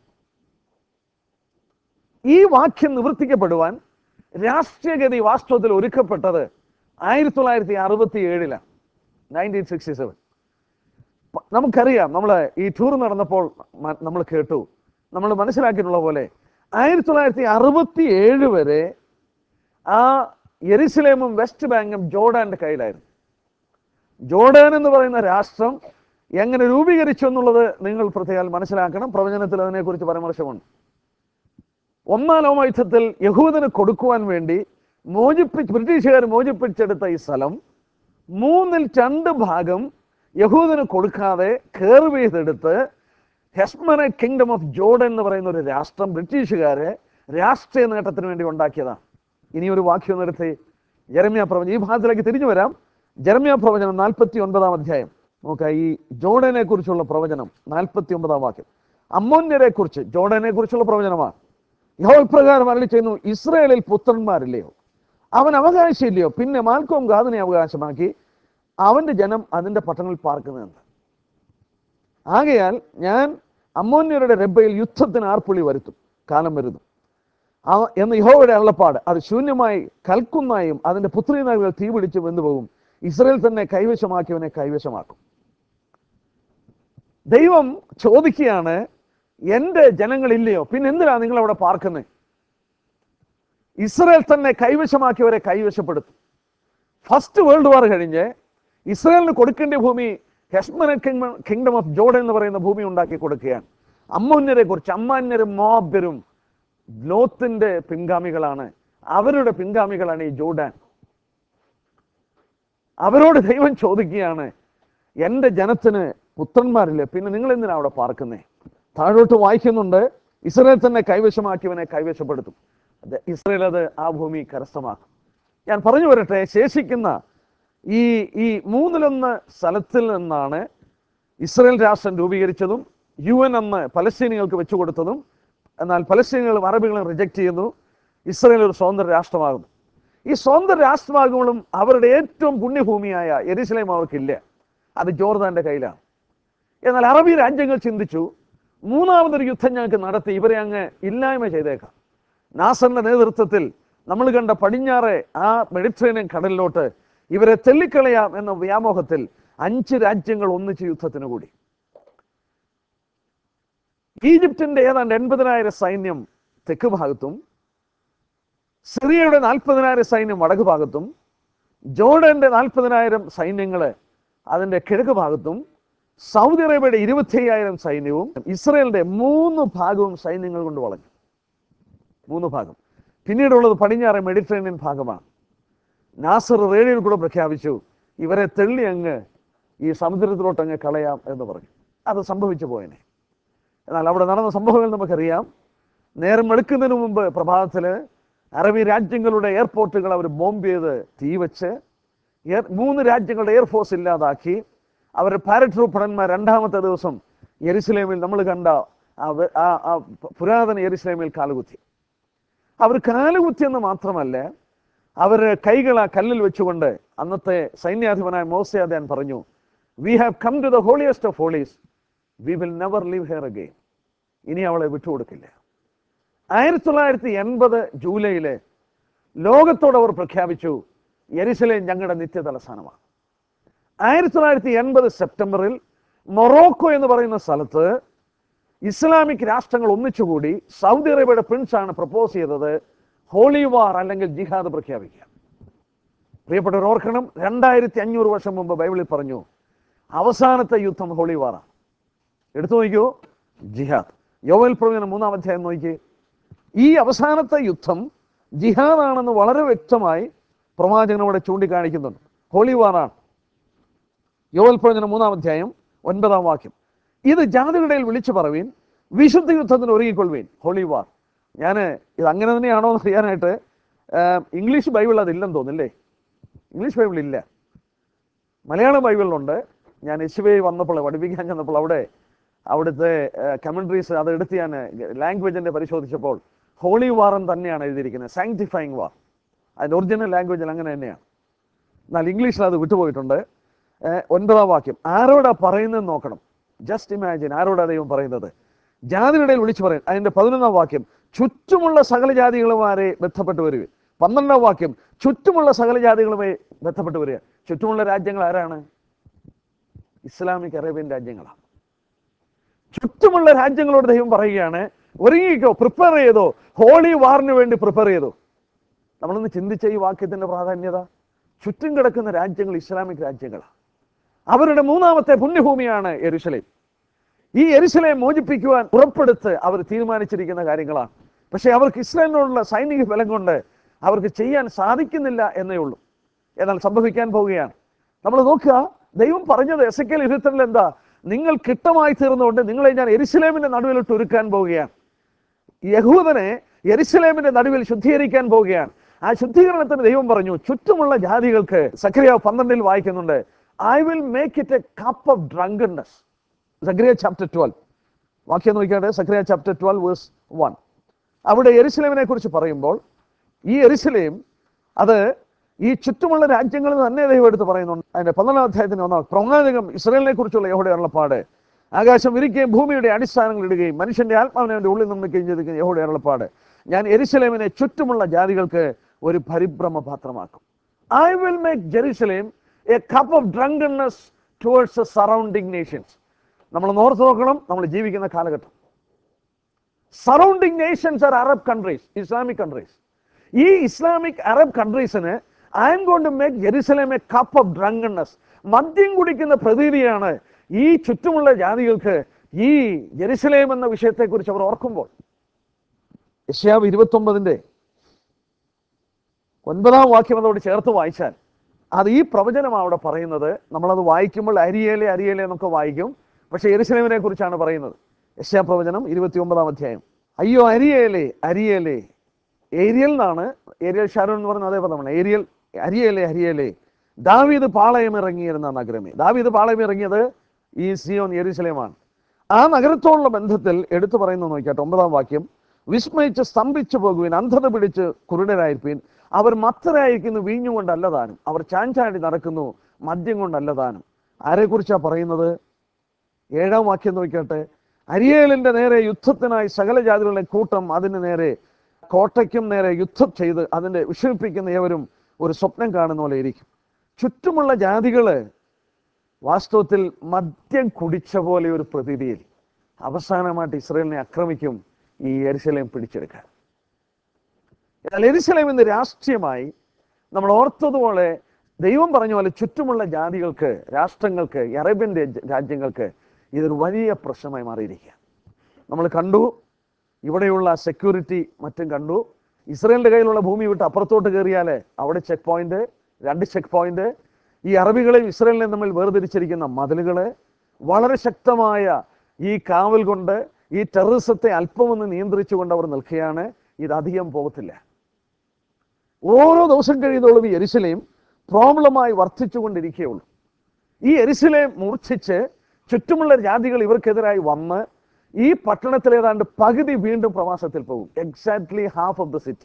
ഈ വാക്യം നിവർത്തിക്കപ്പെടുവാൻ രാഷ്ട്രീയഗതി വാസ്തവത്തിൽ ഒരുക്കപ്പെട്ടത് ആയിരത്തി തൊള്ളായിരത്തി അറുപത്തി ഏഴിലാണ് നയൻറ്റീൻ സിക്സ്റ്റി സെവൻ നമുക്കറിയാം നമ്മൾ ഈ ടൂർ നടന്നപ്പോൾ നമ്മൾ കേട്ടു നമ്മൾ മനസ്സിലാക്കിയിട്ടുള്ള പോലെ ആയിരത്തി തൊള്ളായിരത്തി അറുപത്തി ഏഴ് വരെ ആ യെരുസലേമും വെസ്റ്റ് ബാങ്കും ജോർഡാന്റെ കയ്യിലായിരുന്നു ജോർഡാൻ എന്ന് പറയുന്ന രാഷ്ട്രം എങ്ങനെ രൂപീകരിച്ചു എന്നുള്ളത് നിങ്ങൾ പ്രത്യേകം മനസ്സിലാക്കണം പ്രവചനത്തിൽ അതിനെക്കുറിച്ച് പരാമർശമുണ്ട് ഒന്നാം ലോക യുദ്ധത്തിൽ യഹൂദന് കൊടുക്കുവാൻ വേണ്ടി മോചിപ്പിച്ച് ബ്രിട്ടീഷുകാർ മോചിപ്പിച്ചെടുത്ത ഈ സ്ഥലം മൂന്നിൽ രണ്ട് ഭാഗം യഹൂദന് കൊടുക്കാതെ കേർവ് ചെയ്തെടുത്ത് ഹെസ്മന കിങ്ഡം ഓഫ് ജോർഡൻ എന്ന് പറയുന്ന ഒരു രാഷ്ട്രം ബ്രിട്ടീഷുകാരെ രാഷ്ട്രീയ നേട്ടത്തിന് വേണ്ടി ഉണ്ടാക്കിയതാണ് ഇനി ഒരു വാക്യം നിർത്തി ജെറമ്യ പ്രവചനം ഈ ഭാഗത്തിലേക്ക് തിരിഞ്ഞു വരാം ജെറമ്യ പ്രവചനം നാൽപ്പത്തി ഒൻപതാം അധ്യായം നോക്കാം ഈ ജോർഡനെ കുറിച്ചുള്ള പ്രവചനം നാൽപ്പത്തി ഒമ്പതാം വാക്യം അമ്മോന്യരെ കുറിച്ച് ജോർഡനെ കുറിച്ചുള്ള പ്രവചനമാണ് യഹോവ പ്രകാരം അരളി ചെയ്യുന്നു ഇസ്രയേലിൽ പുത്രന്മാരില്ലയോ അവൻ അവകാശമില്ലയോ പിന്നെ മാൽക്കോം ഗാദിനെ അവകാശമാക്കി അവന്റെ ജനം അതിന്റെ പട്ടണങ്ങളിൽ പാർക്കുന്നതെന്ന് ആകയാൽ ഞാൻ അമ്മോന്യരുടെ രബ്ബയിൽ യുദ്ധത്തിന് ആർപ്പുളി വരുത്തും കാലം വരുന്നു ആ എന്ന് യഹോവയുടെ അള്ളപ്പാട് അത് ശൂന്യമായി കൽക്കുന്നായും അതിന്റെ പുത്രീനാകുകൾ തീപിടിച്ച് വെന്നുപോകും ഇസ്രയേൽ തന്നെ കൈവശമാക്കിയവനെ കൈവശമാക്കും ദൈവം ചോദിക്കുകയാണ് എൻ്റെ ജനങ്ങളില്ലയോ പിന്നെ എന്തിനാ നിങ്ങൾ അവിടെ പാർക്കുന്നത് ഇസ്രയേൽ തന്നെ കൈവശമാക്കിയവരെ കൈവശപ്പെടുത്തും ഫസ്റ്റ് വേൾഡ് വാർ കഴിഞ്ഞ് ഇസ്രയേലിന് കൊടുക്കേണ്ട ഭൂമി ഹെസ്മന കിങ്ഡം ഓഫ് ജോർഡൻ എന്ന് പറയുന്ന ഭൂമി ഉണ്ടാക്കി കൊടുക്കുകയാണ് അമ്മോന്യരെ കുറിച്ച് അമ്മാന്യരും മോബരും ലോത്തിന്റെ പിൻഗാമികളാണ് അവരുടെ പിൻഗാമികളാണ് ഈ ജോർഡാൻ അവരോട് ദൈവം ചോദിക്കുകയാണ് എൻ്റെ ജനത്തിന് പുത്രന്മാരില്ലേ പിന്നെ നിങ്ങൾ എന്തിനാ അവിടെ പാർക്കുന്നേ താഴോട്ട് വായിക്കുന്നുണ്ട് ഇസ്രയേൽ തന്നെ കൈവശമാക്കിയവനെ കൈവശപ്പെടുത്തും അത് ഇസ്രയേൽ അത് ആ ഭൂമി കരസ്ഥമാക്കും ഞാൻ പറഞ്ഞു വരട്ടെ ശേഷിക്കുന്ന ഈ ഈ മൂന്നിലൊന്ന് സ്ഥലത്തിൽ നിന്നാണ് ഇസ്രയേൽ രാഷ്ട്രം രൂപീകരിച്ചതും യു എൻ അന്ന് പലസ്തീനികൾക്ക് വെച്ചു കൊടുത്തതും എന്നാൽ പലസ്തീനികളും അറബികളും റിജക്റ്റ് ചെയ്യുന്നു ഇസ്രയേൽ ഒരു സ്വതന്ത്ര രാഷ്ട്രമാകുന്നു ഈ സ്വതന്ത്ര രാഷ്ട്രമാകുമ്പോഴും അവരുടെ ഏറ്റവും പുണ്യഭൂമിയായ എരിശിലേം അവർക്കില്ല അത് ജോർദാന്റെ കയ്യിലാണ് എന്നാൽ അറബി രാജ്യങ്ങൾ ചിന്തിച്ചു മൂന്നാമതൊരു യുദ്ധം ഞങ്ങൾക്ക് നടത്തി ഇവരെ അങ്ങ് ഇല്ലായ്മ ചെയ്തേക്കാം നാസറിന്റെ നേതൃത്വത്തിൽ നമ്മൾ കണ്ട പടിഞ്ഞാറെ ആ മെഡിറ്ററേനിയൻ കടലിലോട്ട് ഇവരെ തെല്ലിക്കളയാം എന്ന വ്യാമോഹത്തിൽ അഞ്ച് രാജ്യങ്ങൾ ഒന്നിച്ച് യുദ്ധത്തിന് കൂടി ഈജിപ്തിന്റെ ഏതാണ്ട് എൺപതിനായിരം സൈന്യം തെക്ക് ഭാഗത്തും സിറിയയുടെ നാൽപ്പതിനായിരം സൈന്യം വടക്ക് ഭാഗത്തും ജോർഡന്റെ നാൽപ്പതിനായിരം സൈന്യങ്ങള് അതിന്റെ കിഴക്ക് ഭാഗത്തും സൗദി അറേബ്യയുടെ ഇരുപത്തി അയ്യായിരം സൈന്യവും ഇസ്രയേലിന്റെ മൂന്ന് ഭാഗവും സൈന്യങ്ങൾ കൊണ്ട് വളഞ്ഞു മൂന്ന് ഭാഗം പിന്നീടുള്ളത് പടിഞ്ഞാറ് മെഡിറ്ററേനിയൻ ഭാഗമാണ് നാസർ റേഡിയോയിൽ കൂടെ പ്രഖ്യാപിച്ചു ഇവരെ തെള്ളി അങ്ങ് ഈ സമുദ്രത്തിലോട്ട് അങ്ങ് കളയാം എന്ന് പറഞ്ഞു അത് സംഭവിച്ചു പോയനെ എന്നാൽ അവിടെ നടന്ന സംഭവങ്ങൾ നമുക്കറിയാം നേരം വെളുക്കുന്നതിന് മുമ്പ് പ്രഭാതത്തില് അറബി രാജ്യങ്ങളുടെ എയർപോർട്ടുകൾ അവർ ബോംബ് ചെയ്ത് തീവച്ച് എയർ മൂന്ന് രാജ്യങ്ങളുടെ എയർഫോഴ്സ് ഇല്ലാതാക്കി അവർ പാരട്രൂപ്പ് ഭടന്മാർ രണ്ടാമത്തെ ദിവസം യെരുസലേമിൽ നമ്മൾ കണ്ട ആ വെ- ആ ആ പുരാതന യെരുസലേമിൽ കാലുകുത്തി അവർ കാലുകുത്തിയെന്ന് മാത്രമല്ല അവർ കൈകൾ ആ കല്ലിൽ വെച്ചുകൊണ്ട് അന്നത്തെ സൈന്യാധിപനായ മോസയാദാൻ പറഞ്ഞു we have come to the holiest of holies we will never leave here again ഇനി അവളെ വിട്ടുകൊടുക്കില്ല ആയിരത്തി തൊള്ളായിരത്തി എൺപത് ജൂലൈയില് ലോകത്തോട് അവർ പ്രഖ്യാപിച്ചു യെരുസലേം ഞങ്ങളുടെ നിത്യ തലസ്ഥാനമാണ് ആയിരത്തി തൊള്ളായിരത്തി എൺപത് സെപ്റ്റംബറിൽ മൊറോക്കോ എന്ന് പറയുന്ന സ്ഥലത്ത് ഇസ്ലാമിക് രാഷ്ട്രങ്ങൾ ഒന്നിച്ചുകൂടി സൗദി അറേബ്യയുടെ പ്രിൻസ് ആണ് പ്രപ്പോസ് ചെയ്തത് ഹോളി വാർ അല്ലെങ്കിൽ ജിഹാദ് പ്രഖ്യാപിക്കുക പ്രിയപ്പെട്ടവർ ഓർക്കണം രണ്ടായിരത്തി അഞ്ഞൂറ് വർഷം മുമ്പ് ബൈബിളിൽ പറഞ്ഞു അവസാനത്തെ യുദ്ധം ഹോളി വാറാണ് എടുത്തു നോക്കിയോ ജിഹാദ് യോവൽ പ്രവചനം മൂന്നാം അധ്യായം നോക്കി ഈ അവസാനത്തെ യുദ്ധം ജിഹാദാണെന്ന് വളരെ വ്യക്തമായി പ്രവാചകൻ അവിടെ ചൂണ്ടിക്കാണിക്കുന്നുണ്ട് ഹോളി വാറാണ് യോവൽ പ്രവചനം മൂന്നാം അധ്യായം ഒൻപതാം വാക്യം ഇത് ജാതികളുടെ വിളിച്ചു പറവീൻ വിശുദ്ധ യുദ്ധത്തിന് ഒരുങ്ങിക്കൊള്ളുവീൻ ഹോളി വാർ ഞാൻ ഇത് അങ്ങനെ തന്നെയാണോ എന്ന് അറിയാനായിട്ട് ആ, ഇംഗ്ലീഷ് ബൈബിൾ അതില്ലെന്ന് തോന്നില്ലേ ഇംഗ്ലീഷ് ബൈബിൾ ഇല്ല മലയാള ബൈബിളിലുണ്ട് ഞാൻ യേശുവെ വന്നപ്പോൾ പഠിപ്പിക്കാൻ ചെന്നപ്പോൾ അവിടെ അവിടുത്തെ കമൻട്രീസ് അത് എടുത്ത് ഞാൻ ലാംഗ്വേജിന്റെ പരിശോധിച്ചപ്പോൾ ഹോളി വാർ എന്ന് തന്നെയാണ് എഴുതിയിരിക്കുന്നത് സാങ്ക്ടിഫൈങ് വാർ അതിന്റെ ഒറിജിനൽ ലാംഗ്വേജിൽ അങ്ങനെ തന്നെയാണ് എന്നാൽ ഇംഗ്ലീഷിൽ അത് വിട്ടുപോയിട്ടുണ്ട് ഏഹ് ഒൻപതാം വാക്യം ആരോടാ പറയുന്നത് നോക്കണം ജസ്റ്റ് ഇമാജിൻ ആരോടാ ദൈവം പറയുന്നത് ജാതിയുടെ വിളിച്ചു പറയും അതിന്റെ പതിനൊന്നാം വാക്യം ചുറ്റുമുള്ള സകല ജാതികളുമാരെ ബന്ധപ്പെട്ട് വരിക പന്ത്രണ്ടാം വാക്യം ചുറ്റുമുള്ള സകല ജാതികളുമായി ബന്ധപ്പെട്ട് വരിക ചുറ്റുമുള്ള രാജ്യങ്ങൾ ആരാണ് ഇസ്ലാമിക് അറേബ്യൻ രാജ്യങ്ങളാണ് ചുറ്റുമുള്ള രാജ്യങ്ങളോട് ദൈവം പറയുകയാണ് ഒരുങ്ങിക്കോ പ്രിപ്പയർ ചെയ്തോ ഹോളി വാറിന് വേണ്ടി പ്രിപ്പയർ ചെയ്തോ നമ്മളൊന്ന് ചിന്തിച്ച ഈ വാക്യത്തിന്റെ പ്രാധാന്യത ചുറ്റും കിടക്കുന്ന രാജ്യങ്ങൾ ഇസ്ലാമിക് രാജ്യങ്ങളാണ് അവരുടെ മൂന്നാമത്തെ പുണ്യഭൂമിയാണ് എരുശലേം ഈ എരുശലേം മോചിപ്പിക്കുവാൻ പുറപ്പെടുത്ത് അവർ തീരുമാനിച്ചിരിക്കുന്ന കാര്യങ്ങളാണ് പക്ഷേ അവർക്ക് ഇസ്രായേലിനോടുള്ള സൈനിക ബലം കൊണ്ട് അവർക്ക് ചെയ്യാൻ സാധിക്കുന്നില്ല എന്നേ ഉള്ളൂ എന്നാൽ സംഭവിക്കാൻ പോവുകയാണ് നമ്മൾ നോക്കുക ദൈവം പറഞ്ഞത് എസ് കെൽ ഇരുപത്തിരണ്ടിൽ എന്താ നിങ്ങൾ കിട്ടമായി തീർന്നുകൊണ്ട് നിങ്ങളെ ഞാൻ എരിശിലേമിന്റെ നടുവിലിട്ട് ഒരുക്കാൻ പോവുകയാണ് യഹൂദനെ എരിശിലേമിന്റെ നടുവിൽ ശുദ്ധീകരിക്കാൻ പോവുകയാണ് ആ ശുദ്ധീകരണത്തിന് ദൈവം പറഞ്ഞു ചുറ്റുമുള്ള ജാതികൾക്ക് സക്രിയ പന്ത്രണ്ടിൽ വായിക്കുന്നുണ്ട് I will make it a cup of drunkenness സക്രിയ ചാപ്റ്റർ ട്വൽവ് വാക്യം നോക്കിയാട്ടെ സക്രിയ ചാപ്റ്റർ ട്വൽവ് വേഴ്സ് വൺ അവിടെ എരിശിലേമിനെ കുറിച്ച് പറയുമ്പോൾ ഈ എരിശിലേം അത് ഈ ചുറ്റുമുള്ള രാജ്യങ്ങളിൽ തന്നെ ദൈവം എടുത്ത് പറയുന്നുണ്ട് അതിന്റെ പന്ത്രണ്ടാം അധ്യായത്തിന് ഒന്നാം പ്രമാണികം ഇസ്രയേലിനെ കുറിച്ചുള്ള യഹോടെ അരുളപ്പാട് ആകാശം വിരിക്കുകയും ഭൂമിയുടെ അടിസ്ഥാനങ്ങൾ ഇടുകയും മനുഷ്യന്റെ ആത്മാവിനെ അവന്റെ ഉള്ളിൽ നിർമ്മിക്കുകയും ചെയ്തിരിക്കുന്ന യഹോടെ അരുളപ്പാട് ഞാൻ എരിശിലേമിനെ ചുറ്റുമുള്ള ജാതികൾക്ക് ഒരു പരിഭ്രമ പാത്രമാക്കും I will make Jerusalem a cup of drunkenness towards surrounding nations നമ്മൾ ഓർത്ത് നോക്കണം നമ്മൾ ജീവിക്കുന്ന കാലഘട്ടം surrounding nations are Arab countries Islamic countries ഈ ഇസ്ലാമിക് അറബ് കൺട്രീസിന് I'm gonna make Jerusalem a cup of drunkenness മദ്യം കുടിക്കുന്ന പ്രതീതിയാണ് ഈ ചുറ്റുമുള്ള ജാതികൾക്ക് ഈ ജെറുസലേം എന്ന വിഷയത്തെക്കുറിച്ച് അവർ ഓർക്കുമ്പോൾ യശ്യാവ് ഇരുപത്തി ഒമ്പതിന്റെ ഒൻപതാം വാക്യം അതോട് ചേർത്ത് വായിച്ചാൽ അത് ഈ പ്രവചനം അവിടെ പറയുന്നത് നമ്മളത് വായിക്കുമ്പോൾ അരിയേലെ അരിയേലെ എന്നൊക്കെ വായിക്കും പക്ഷെ എരുസലേമിനെ കുറിച്ചാണ് പറയുന്നത് യശ്യാ പ്രവചനം ഇരുപത്തി ഒമ്പതാം അധ്യായം അയ്യോ അരിയേലെ അരിയേലെ ഏരിയൽ എന്നാണ് ഏരിയൽ ഷാരോൺ എന്ന് പറയുന്നത് അതേ പദമാണ് ഏരിയൽ അരിയേലെ അരിയേലെ ദാവീദ് പാളയം ഇറങ്ങിയിരുന്ന നഗരമേ ദാവീദ് പാളയം ഇറങ്ങിയത് ഈ സിയോൻ യെരുസലേമാണ് ആ നഗരത്തോടുള്ള ബന്ധത്തിൽ എടുത്തു പറയുന്നത് നോക്കിയാട്ടെ ഒമ്പതാം വാക്യം വിസ്മയിച്ച് സ്തംഭിച്ചു പോകുവിൻ അന്ധത പിടിച്ച് കുരുടരായിരിപ്പീൻ അവർ മത്തരായിരിക്കുന്നു വീഞ്ഞുകൊണ്ടല്ല താനും അവർ ചാഞ്ചാടി നടക്കുന്നു മദ്യം കൊണ്ടല്ല താനും ആരെക്കുറിച്ചാ പറയുന്നത് ഏഴാം വാക്യം നോക്കിയാട്ടെ അരിയേലിന്റെ നേരെ യുദ്ധത്തിനായി സകല ജാതികളുടെ കൂട്ടം അതിന് നേരെ കോട്ടയ്ക്കും നേരെ യുദ്ധം ചെയ്ത് അതിന്റെ വിഷമിപ്പിക്കുന്ന ഏവരും ഒരു സ്വപ്നം കാണുന്ന പോലെ ഇരിക്കും ചുറ്റുമുള്ള ജാതികള് വാസ്തവത്തിൽ മദ്യം കുടിച്ച പോലെ ഒരു പ്രതീതിയിൽ അവസാനമായിട്ട് ഇസ്രയേലിനെ ആക്രമിക്കും ഈ എരിശലേം പിടിച്ചെടുക്കാൻ എന്നാൽ എരിശലേം ഇന്ന് രാഷ്ട്രീയമായി നമ്മൾ ഓർത്തതുപോലെ ദൈവം പറഞ്ഞ പോലെ ചുറ്റുമുള്ള ജാതികൾക്ക് രാഷ്ട്രങ്ങൾക്ക് ഈ അറേബ്യൻ രാജ്യ- രാജ്യങ്ങൾക്ക് ഇതൊരു വലിയ പ്രശ്നമായി മാറിയിരിക്കുക നമ്മൾ കണ്ടു ഇവിടെയുള്ള സെക്യൂരിറ്റി മറ്റും കണ്ടു ഇസ്രയേലിന്റെ കയ്യിലുള്ള ഭൂമി വിട്ട് അപ്പുറത്തോട്ട് കയറിയാൽ അവിടെ ചെക്ക് പോയിന്റ് രണ്ട് ചെക്ക് പോയിന്റ് ഈ അറബികളെയും ഇസ്രയേലിനെയും തമ്മിൽ വേർതിരിച്ചിരിക്കുന്ന മതിലുകള് വളരെ ശക്തമായ ഈ കാവൽ കൊണ്ട് ഈ ടെററിസത്തെ അല്പമൊന്ന് നിയന്ത്രിച്ചുകൊണ്ട് അവർ നിൽക്കുകയാണ് ഇത് അധികം പോകത്തില്ല ഓരോ ദിവസം കഴിയുന്നതോളം ഈ എരിശിലയും പ്രോബ്ലമായി വർദ്ധിച്ചുകൊണ്ടിരിക്കുകയുള്ളൂ ഈ എരിശിലെ മൂർച്ഛിച്ച് ചുറ്റുമുള്ള ജാതികൾ ഇവർക്കെതിരായി വന്ന് ഈ പട്ടണത്തിൽ ഏതാണ്ട് പകുതി വീണ്ടും പ്രവാസത്തിൽ പോകും exactly half of the city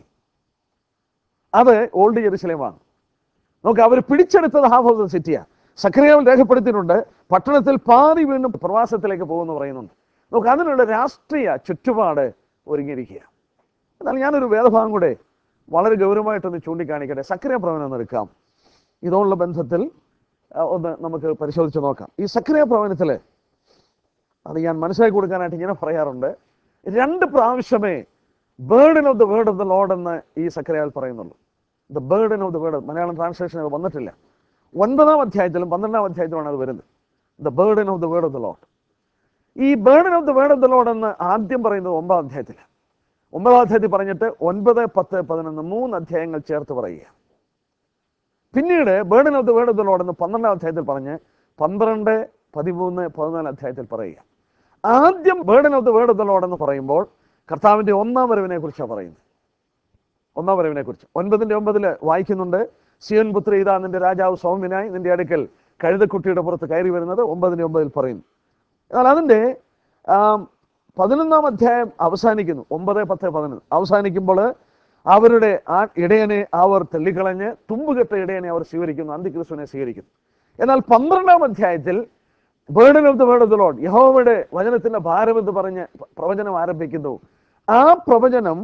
അത് ഓൾഡ് ജെറുസലേമാണ് നോക്ക് അവർ പിടിച്ചെടുത്തത് ഹാഫ് ഓഫ് ദ സിറ്റിയാണ് സക്രിയാവിൽ രേഖപ്പെടുത്തിയിട്ടുണ്ട് പട്ടണത്തിൽ പാതി വീണ്ടും പ്രവാസത്തിലേക്ക് പോകുമെന്ന് പറയുന്നുണ്ട് നോക്ക് അതിനുള്ള രാഷ്ട്രീയ ചുറ്റുപാട് ഒരുങ്ങിയിരിക്കുക എന്നാൽ ഞാനൊരു വേദഭാഗം കൂടെ വളരെ ഗൗരവമായിട്ടൊന്ന് ചൂണ്ടിക്കാണിക്കട്ടെ സക്രിയ പ്രവചനം ഒന്ന് എടുക്കാം ഇതോടുള്ള ബന്ധത്തിൽ ആ, ഒന്ന് നമുക്ക് പരിശോധിച്ച് നോക്കാം ഈ സക്രിയ പ്രവചനത്തിൽ അത് ഞാൻ മനസ്സിലാക്കി കൊടുക്കാനായിട്ട് ഇങ്ങനെ പറയാറുണ്ട് രണ്ട് പ്രാവശ്യമേ burden of the word of the Lord എന്ന് ഈ സക്രിയാൽ പറയുന്നുള്ളൂ the burden of the word Malayalam translation അത് വന്നിട്ടില്ല ഒൻപതാം അധ്യായത്തിലും പന്ത്രണ്ടാം അധ്യായത്തിലുമാണ് അത് വരുന്നത് the burden of the word of the Lord ഈ burden of the word of the Lord എന്ന് ആദ്യം പറയുന്നത് ഒമ്പതാം അധ്യായത്തിൽ ഒമ്പതാം അധ്യായത്തിൽ പറഞ്ഞിട്ട് ഒൻപത് പത്ത് പതിനൊന്ന് മൂന്ന് അധ്യായങ്ങൾ ചേർത്ത് പറയുക പിന്നീട് burden of the word of the Lord എന്ന് പന്ത്രണ്ടാം അധ്യായത്തിൽ പറഞ്ഞ് പന്ത്രണ്ട് പതിമൂന്ന് പതിനാല് അധ്യായത്തിൽ പറയുക ആദ്യം burden of the word of the Lord എന്ന് പറയുമ്പോൾ കർത്താവിന്റെ ഒന്നാം വരവിനെ കുറിച്ചാണ് പറയുന്നത് ഒന്നാം വരവിനെ കുറിച്ച് ഒൻപതിന്റെ ഒമ്പതില് വായിക്കുന്നുണ്ട് സിയോൻ പുത്രി ഇതാ നിന്റെ രാജാവ് സൗമ്യനായി നിന്റെ അടുക്കൽ കഴുതക്കുട്ടിയുടെ പുറത്ത് കയറി വരുന്നത് ഒമ്പതിന്റെ ഒമ്പതിൽ പറയുന്നു എന്നാൽ അതിന്റെ ആം, പതിനൊന്നാം അധ്യായം അവസാനിക്കുന്നു ഒമ്പത് പത്ത് പതിനൊന്ന് അവസാനിക്കുമ്പോൾ അവരുടെ ആ ഇടയനെ അവർ തള്ളിക്കളഞ്ഞ് തുമ്പുകെട്ട ഇടയനെ അവർ സ്വീകരിക്കുന്നു അന്തിക്രിസ്തുവിനെ സ്വീകരിക്കുന്നു എന്നാൽ പന്ത്രണ്ടാം അധ്യായത്തിൽ burden of the word of the Lord യഹോവയുടെ വചനത്തിന്റെ ഭാരം എന്ന് പറഞ്ഞ് പ്രവചനം ആരംഭിക്കുന്നു ആ പ്രവചനം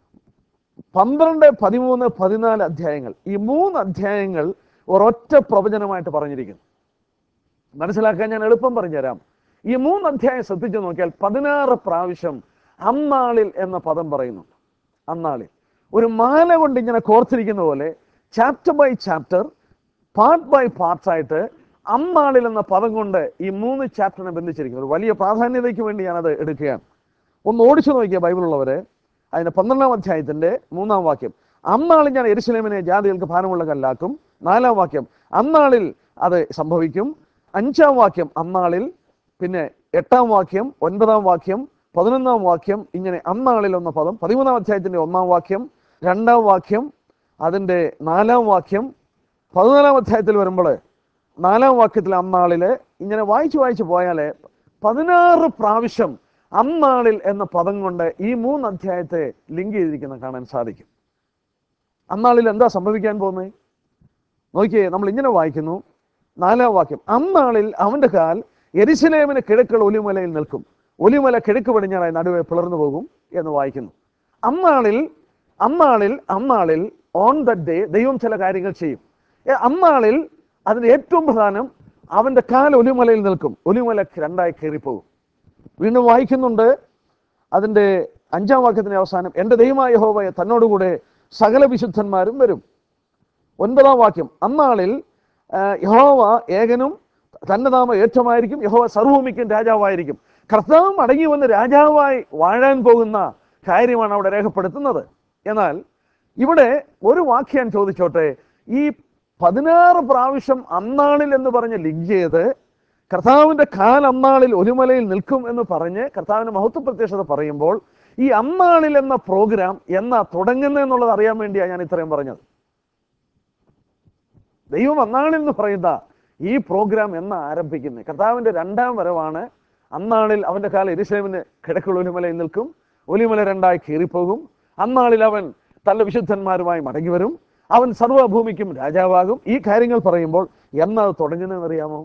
പന്ത്രണ്ട് പതിമൂന്ന് പതിനാല് അധ്യായങ്ങൾ ഈ മൂന്ന് അധ്യായങ്ങൾ ഒരൊറ്റ പ്രവചനമായിട്ട് പറഞ്ഞിരിക്കുന്നു മനസ്സിലാക്കാൻ ഞാൻ എളുപ്പം പറഞ്ഞുതരാം ഈ മൂന്ന് അധ്യായം ശ്രദ്ധിച്ചു നോക്കിയാൽ പതിനാറ് പ്രാവശ്യം അന്നാളിൽ എന്ന പദം പറയുന്നുണ്ട് അന്നാളിൽ ഒരു മാല കൊണ്ട് ഇങ്ങനെ കോർത്തിരിക്കുന്ന പോലെ chapter by chapter part by parts ആയിട്ട് അന്നാളിൽ എന്ന പദം കൊണ്ട് ഈ മൂന്ന് ചാപ്റ്ററിനെ ബന്ധിച്ചിരിക്കുന്നു ഒരു വലിയ പ്രാധാന്യതയ്ക്ക് വേണ്ടി ഞാനത് എടുക്കുകയാണ് ഒന്ന് ഓടിച്ചു നോക്കിയ ബൈബിളുള്ളവരെ അതിന്റെ പന്ത്രണ്ടാം അധ്യായത്തിന്റെ മൂന്നാം വാക്യം അന്നാളിൽ ഞാൻ എരുസലേമിനെ ജാതികൾക്ക് ഭാരമുള്ള കല്ലാക്കും നാലാം വാക്യം അന്നാളിൽ അത് സംഭവിക്കും അഞ്ചാം വാക്യം അന്നാളിൽ പിന്നെ എട്ടാം വാക്യം ഒൻപതാം വാക്യം പതിനൊന്നാം വാക്യം ഇങ്ങനെ അന്നാളിൽ എന്ന പദം പതിമൂന്നാം അധ്യായത്തിന്റെ ഒന്നാം വാക്യം രണ്ടാം വാക്യം അതിന്റെ നാലാം വാക്യം പതിനാലാം അധ്യായത്തിൽ വരുമ്പോൾ നാലാം വാക്യത്തിൽ അന്നാളില് ഇങ്ങനെ വായിച്ചു വായിച്ചു പോയാല് പതിനാറ് പ്രാവശ്യം അന്നാളിൽ എന്ന പദം കൊണ്ട് ഈ മൂന്ന് അധ്യായത്തെ ലിങ്ക് ചെയ്തിരിക്കുന്ന കാണാൻ സാധിക്കും അന്നാളിൽ എന്താ സംഭവിക്കാൻ പോകുന്നത് നോക്കിയേ നമ്മൾ ഇങ്ങനെ വായിക്കുന്നു നാലാം വാക്യം അന്നാളിൽ അവന്റെ കാൽ എരിശിലേമിന് കിഴക്കുള്ള ഒലിമലയിൽ നിൽക്കും ഒലിമല കിഴക്ക് പടിഞ്ഞാറായി നടുവെ പിളർന്നു പോകും എന്ന് വായിക്കുന്നു അന്നാളിൽ അന്നാളിൽ അന്നാളിൽ ഓൺ ദ ഡേ ദൈവം ചില കാര്യങ്ങൾ ചെയ്യും ഏ, അന്നാളിൽ അതിന് ഏറ്റവും പ്രധാനം അവന്റെ കാൽ ഒലിമലയിൽ നിൽക്കും ഒലിമല രണ്ടായി കയറിപ്പോകും വീണ്ടും വായിക്കുന്നുണ്ട് അതിന്റെ അഞ്ചാം വാക്യത്തിന്റെ അവസാനം എൻ്റെ ദൈവമായ യഹോവയെ തന്നോടുകൂടെ സകല വിശുദ്ധന്മാരും വരും ഒൻപതാം വാക്യം അന്നാളിൽ ആ, യഹോവ ഏകനും തന്റെ നാമം ഏറ്റമായിരിക്കും യഹോവ സർവഭൂമിക്കും രാജാവായിരിക്കും കർത്താവ് മടങ്ങി വന്ന് രാജാവായി വാഴാൻ പോകുന്ന കാര്യമാണ് അവിടെ രേഖപ്പെടുത്തുന്നത് എന്നാൽ ഇവിടെ ഒരു വാക്യം ചോദിച്ചോട്ടെ ഈ പതിനാറ് പ്രാവശ്യം അന്നാളിൽ എന്ന് പറഞ്ഞ് ലിങ്ക് ചെയ്ത് കർത്താവിന്റെ കാൽ അന്നാളിൽ ഒരുമലയിൽ നിൽക്കും എന്ന് പറഞ്ഞ് കർത്താവിന്റെ മഹത്വ പ്രത്യക്ഷത പറയുമ്പോൾ ഈ അന്നാളിൽ എന്ന പ്രോഗ്രാം എന്നാ തുടങ്ങുന്നതെന്നുള്ളത് അറിയാൻ വേണ്ടിയാണ് ഞാൻ ഇത്രയും പറഞ്ഞത് ദൈവം അന്നാളിൽ എന്ന് പറയുന്ന ഈ പ്രോഗ്രാം എന്നാ ആരംഭിക്കുന്നത് കർത്താവിന്റെ രണ്ടാം വരവാണ് അന്നാളിൽ അവന്റെ കാലം എരിശേമിന് കിഴക്കുള്ള ഒലിമലയിൽ നിൽക്കും ഒലിമല രണ്ടായി കീറിപ്പോകും അന്നാളിൽ അവൻ തന്റെ വിശുദ്ധന്മാരുമായി മടങ്ങി വരും അവൻ സർവ്വഭൂമിക്കും രാജാവാകും ഈ കാര്യങ്ങൾ പറയുമ്പോൾ എന്നാ അത് തുടങ്ങുന്നതെന്ന് അറിയാമോ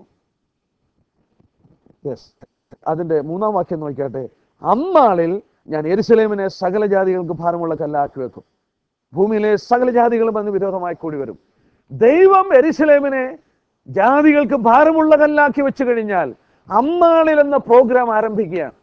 യെസ് അതിന്റെ മൂന്നാം വാക്യം നോക്കിയാട്ടെ അന്നാളിൽ ഞാൻ എരുസലേമിനെ സകല ജാതികൾക്ക് ഭാരമുള്ള കല്ലാക്കി വെക്കും ഭൂമിയിലെ സകല ജാതികളും അതിന് വിരോധമായി കൂടി വരും ദൈവം എരുസലേമിനെ ജാതികൾക്ക് ഭാരമുള്ള കല്ലാക്കി വെച്ചു കഴിഞ്ഞാൽ അന്നാളിൽ എന്ന പ്രോഗ്രാം ആരംഭിക്കുകയാണ്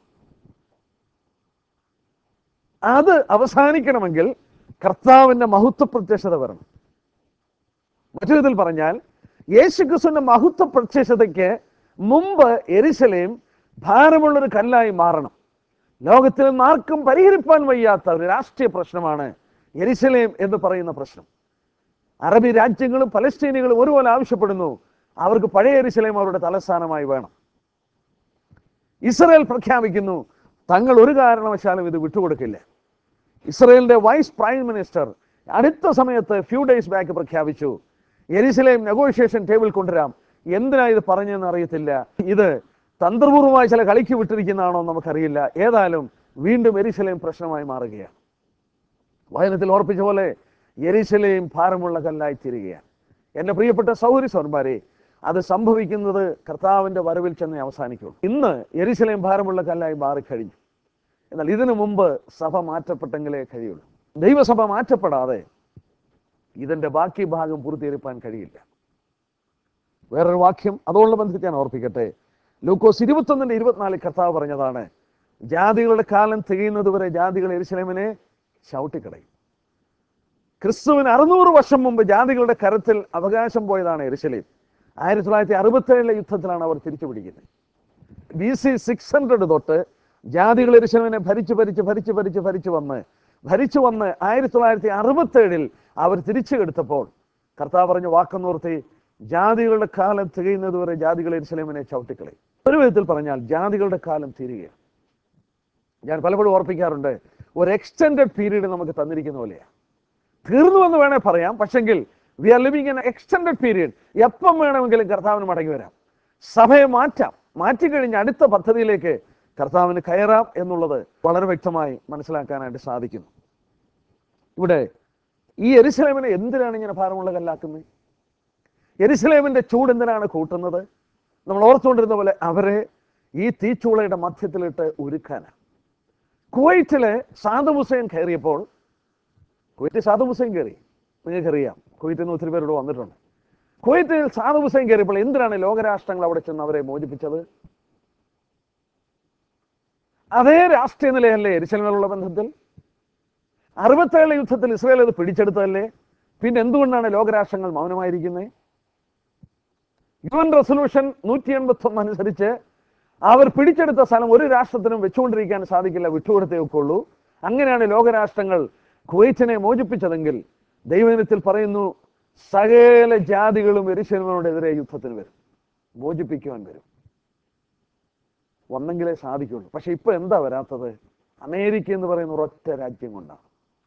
അത് അവസാനിക്കണമെങ്കിൽ കർത്താവിന്റെ മഹത്വ പ്രത്യക്ഷത വരണം മറ്റൊരു വിധത്തിൽ പറഞ്ഞാൽ യേശുക്രിസ്തുവിന്റെ മഹത്വ പ്രത്യക്ഷതയ്ക്ക് മുമ്പ് എരിശലേം ഭാരമുള്ളൊരു കല്ലായി മാറണം ലോകത്തിൽ നിന്ന് ആർക്കും പരിഹരിപ്പാൻ വയ്യാത്ത ഒരു രാഷ്ട്രീയ പ്രശ്നമാണ് എരിശലേം എന്ന് പറയുന്ന പ്രശ്നം അറബി രാജ്യങ്ങളും പലസ്തീനികളും ഒരുപോലെ ആവശ്യപ്പെടുന്നു അവർക്ക് പഴയ എരിശലേം അവരുടെ തലസ്ഥാനമായി വേണം ഇസ്രയേൽ പ്രഖ്യാപിക്കുന്നു തങ്ങൾ ഒരു കാരണവശാലും ഇത് വിട്ടുകൊടുക്കില്ല ഇസ്രയേലിന്റെ വൈസ് പ്രൈം മിനിസ്റ്റർ അടുത്ത സമയത്ത് ഫ്യൂ ഡേയ്സ് ബാക്ക് പ്രഖ്യാപിച്ചു എരിശിലേം നെഗോഷിയേഷൻ ടേബിൾ കൊണ്ടുവരാം എന്തിനാ ഇത് പറഞ്ഞതെന്ന് അറിയത്തില്ല ഇത് തന്ത്രപൂർവ്വമായി ചില കളിക്ക് വിട്ടിരിക്കുന്നതാണോ എന്ന് നമുക്കറിയില്ല ഏതായാലും വീണ്ടും എരിശിലേം പ്രശ്നമായി മാറുകയാണ് വചനത്തിൽ ഓർപ്പിച്ച പോലെ എരിശിലേം ഭാരമുള്ള കല്ലായി തീരുകയാണ് എൻ്റെ പ്രിയപ്പെട്ട സൗരി സോന്മാരെ അത് സംഭവിക്കുന്നത് കർത്താവിന്റെ വരവിൽ ചെന്നേ അവസാനിക്കുള്ളൂ ഇന്ന് എരിശിലേം ഭാരമുള്ള കല്ലായി മാറിക്കഴിഞ്ഞു എന്നാൽ ഇതിനു മുമ്പ് സഭ മാറ്റപ്പെട്ടെങ്കിലേ കഴിയുള്ളൂ ദൈവസഭ മാറ്റപ്പെടാതെ ഇതിന്റെ ബാക്കി ഭാഗം പൂർത്തീകരിപ്പാൻ കഴിയില്ല വേറൊരു വാക്യം അതോടുള്ള ബന്ധത്തിൽ ഞാൻ ഓർപ്പിക്കട്ടെ ലൂക്കോസ് ഇരുപത്തൊന്നിന്റെ ഇരുപത്തിനാലിൽ കർത്താവ് പറഞ്ഞതാണ് ജാതികളുടെ കാലം തികയുന്നത് വരെ ജാതികൾ എരിശിലേമിനെ ചവിട്ടിക്കളയും ക്രിസ്തുവിന് അറുന്നൂറ് വർഷം മുമ്പ് ജാതികളുടെ കരത്തിൽ അവകാശം പോയതാണ് എരിശിലേം ആയിരത്തി തൊള്ളായിരത്തി അറുപത്തേഴിലെ യുദ്ധത്തിലാണ് അവർ തിരിച്ചു പിടിക്കുന്നത് ബി സി സിക്സ് ഹൺഡ്രഡ് തൊട്ട് ജാതികൾ എരിശിലേമിനെ ഭരിച്ച് ഭരിച്ച് ഭരിച്ച് ഭരിച്ച് ഭരിച്ചു വന്ന് ഭരിച്ചു വന്ന് ആയിരത്തി തൊള്ളായിരത്തി അറുപത്തേഴിൽ അവർ തിരിച്ചു എടുത്തപ്പോൾ കർത്താവ് പറഞ്ഞ വാക്കെന്നോർത്തി ജാതികളുടെ കാലം തികയുന്നത് വരെ ജാതികൾ എരിശിലേമിനെ ചവിട്ടിക്കളയും ഒരു വിധത്തിൽ പറഞ്ഞാൽ ജാതികളുടെ കാലം തീരുകയാണ് ഞാൻ പലപ്പോഴും ഓർപ്പിക്കാറുണ്ട് ഒരു എക്സ്റ്റെൻഡഡ് പീരീഡ് നമുക്ക് തന്നിരിക്കുന്ന പോലെയാണ് തീർന്നു എന്ന് വേണേ പറയാം പക്ഷെങ്കിൽ we are living in extended period എപ്പം വേണമെങ്കിലും കർത്താവിന് മടങ്ങി വരാം സഭയെ മാറ്റാം മാറ്റിക്കഴിഞ്ഞ് അടുത്ത പദ്ധതിയിലേക്ക് കർത്താവിന് കയറാം എന്നുള്ളത് വളരെ വ്യക്തമായി മനസ്സിലാക്കാനായിട്ട് സാധിക്കുന്നു ഇവിടെ ഈ എരിശലേമിനെ എന്തിനാണ് ഇങ്ങനെ ഭാരമുള്ള കല്ലാക്കുന്നത് എരിശലേമിന്റെ ചൂട് എന്തിനാണ് കൂട്ടുന്നത് നമ്മൾ ഓർത്തുകൊണ്ടിരുന്ന പോലെ അവരെ ഈ തീച്ചൂളയുടെ മധ്യത്തിലിട്ട് ഒരുക്കാനാണ് കുവൈറ്റിലെ സാദം ഹുസൈൻ കയറിയപ്പോൾ കുവൈറ്റ് സാദം ഹുസൈൻ കയറി നിങ്ങൾക്കറിയാം കുവൈറ്റിൽ നിന്ന് ഒത്തിരി പേരോട് വന്നിട്ടുണ്ട് കുവൈറ്റിൽ സാദം ഹുസൈൻ കയറിയപ്പോൾ എന്തിനാണ് ലോകരാഷ്ട്രങ്ങൾ അവിടെ ചെന്ന് അവരെ മോചിപ്പിച്ചത് അതേ രാഷ്ട്രീയ നിലയല്ലേ എരിശലമേലുള്ള ബന്ധത്തിൽ അറുപത്തേഴ് യുദ്ധത്തിൽ ഇസ്രായേൽ അത് പിടിച്ചെടുത്തതല്ലേ പിന്നെ എന്തുകൊണ്ടാണ് ലോകരാഷ്ട്രങ്ങൾ മൗനമായിരിക്കുന്നത് യു എൻ റെസൊല്യൂഷൻ നൂറ്റി എൺപത്തി ഒന്ന് അനുസരിച്ച് അവർ പിടിച്ചെടുത്ത സ്ഥലം ഒരു രാഷ്ട്രത്തിനും വെച്ചുകൊണ്ടിരിക്കാൻ സാധിക്കില്ല വിട്ടുകൊടുത്തേ ഒക്കുള്ളൂ അങ്ങനെയാണ് ലോകരാഷ്ട്രങ്ങൾ കുവൈറ്റിനെ മോചിപ്പിച്ചതെങ്കിൽ ദൈവദിനത്തിൽ പറയുന്നു സകല ജാതികളും എരിശലമനോടെതിരെ യുദ്ധത്തിന് വരും മോചിപ്പിക്കുവാൻ വരും വന്നെങ്കിലേ സാധിക്കുള്ളൂ പക്ഷെ ഇപ്പൊ എന്താ വരാത്തത് അമേരിക്ക എന്ന് പറയുന്ന ഒരൊറ്റ രാജ്യം കൊണ്ടാണ്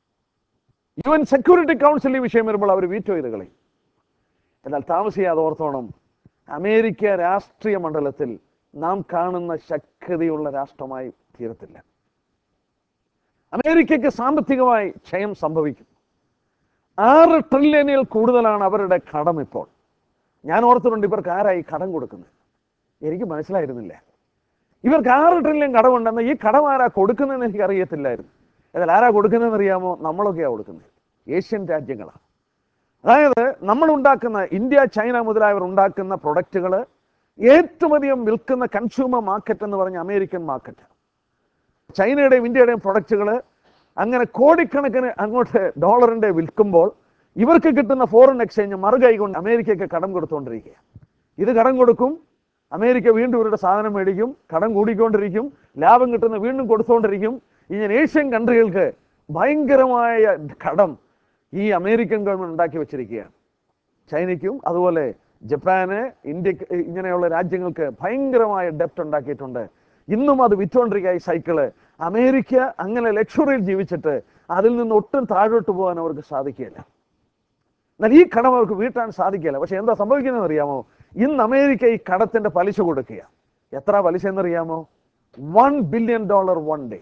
യു എൻ സെക്യൂരിറ്റി കൗൺസിൽ ഈ വിഷയം വരുമ്പോൾ അവർ വീറ്റോ ചെയ്ത് കളയും എന്നാൽ താമസിയാതെ ഓർത്തോണം അമേരിക്ക രാഷ്ട്രീയ മണ്ഡലത്തിൽ നാം കാണുന്ന ശക്തിയുള്ള രാഷ്ട്രമായി തീരത്തില്ല അമേരിക്കയ്ക്ക് സാമ്പത്തികമായി ക്ഷയം സംഭവിക്കും ആറ് ട്രില്യണിൽ കൂടുതലാണ് അവരുടെ കടം ഇപ്പോൾ ഞാൻ ഓർത്തിട്ടുണ്ട് ഇവർക്ക് ആരായി കടം കൊടുക്കുന്നത് എനിക്ക് മനസ്സിലായിരുന്നില്ല ഇവർക്ക് ആറ് ട്രില്യൺ കടമുണ്ടെന്ന് ഈ കടം ആരാ കൊടുക്കുന്നതെന്ന് എനിക്ക് അറിയത്തില്ലായിരുന്നു എന്നാൽ ആരാ കൊടുക്കുന്നതെന്ന് അറിയാമോ നമ്മളൊക്കെയാ കൊടുക്കുന്നത് ഏഷ്യൻ രാജ്യങ്ങളാണ് അതായത് നമ്മൾ ഉണ്ടാക്കുന്ന ഇന്ത്യ ചൈന മുതലായവർ ഉണ്ടാക്കുന്ന പ്രൊഡക്റ്റുകൾ ഏറ്റവും അധികം വിൽക്കുന്ന കൺസ്യൂമർ മാർക്കറ്റ് എന്ന് പറഞ്ഞ അമേരിക്കൻ മാർക്കറ്റ് ചൈനയുടെയും ഇന്ത്യയുടെയും പ്രൊഡക്റ്റുകൾ അങ്ങനെ കോടിക്കണക്കിന് അങ്ങോട്ട് ഡോളറിന്റെ വിൽക്കുമ്പോൾ ഇവർക്ക് കിട്ടുന്ന ഫോറിൻ എക്സ്ചേഞ്ച് മറുകൈ കൊണ്ട് അമേരിക്കയ്ക്ക് കടം കൊടുത്തുകൊണ്ടിരിക്കുക ഇത് കടം കൊടുക്കും അമേരിക്ക വീണ്ടും ഇവരുടെ സാധനം മേടിക്കും കടം കൂടിക്കൊണ്ടിരിക്കും ലാഭം കിട്ടുന്ന വീണ്ടും കൊടുത്തുകൊണ്ടിരിക്കും ഇങ്ങനെ ഏഷ്യൻ കൺട്രികൾക്ക് ഭയങ്കരമായ കടം ഈ അമേരിക്കൻ ഗവൺമെന്റ് ഉണ്ടാക്കി വെച്ചിരിക്കുകയാണ് ചൈനയ്ക്കും അതുപോലെ ജപ്പാന് ഇന്ത്യക്ക് ഇങ്ങനെയുള്ള രാജ്യങ്ങൾക്ക് ഭയങ്കരമായ ഡെപ്റ്റ് ഉണ്ടാക്കിയിട്ടുണ്ട് ഇന്നും അത് വിറ്റുകൊണ്ടിരിക്കുക ഈ സൈക്കിള് അമേരിക്ക അങ്ങനെ ലക്ഷറിയിൽ ജീവിച്ചിട്ട് അതിൽ നിന്ന് ഒട്ടും താഴോട്ട് പോകാൻ അവർക്ക് സാധിക്കില്ല എന്നാൽ ഈ കടം അവർക്ക് വീട്ടാൻ സാധിക്കില്ല പക്ഷെ എന്താ സംഭവിക്കുന്നതെന്ന് അറിയാമോ ഇന്ന് അമേരിക്ക ഈ കടത്തിന്റെ പലിശ കൊടുക്കുക എത്ര പലിശ എന്നറിയാമോ one billion dollar one day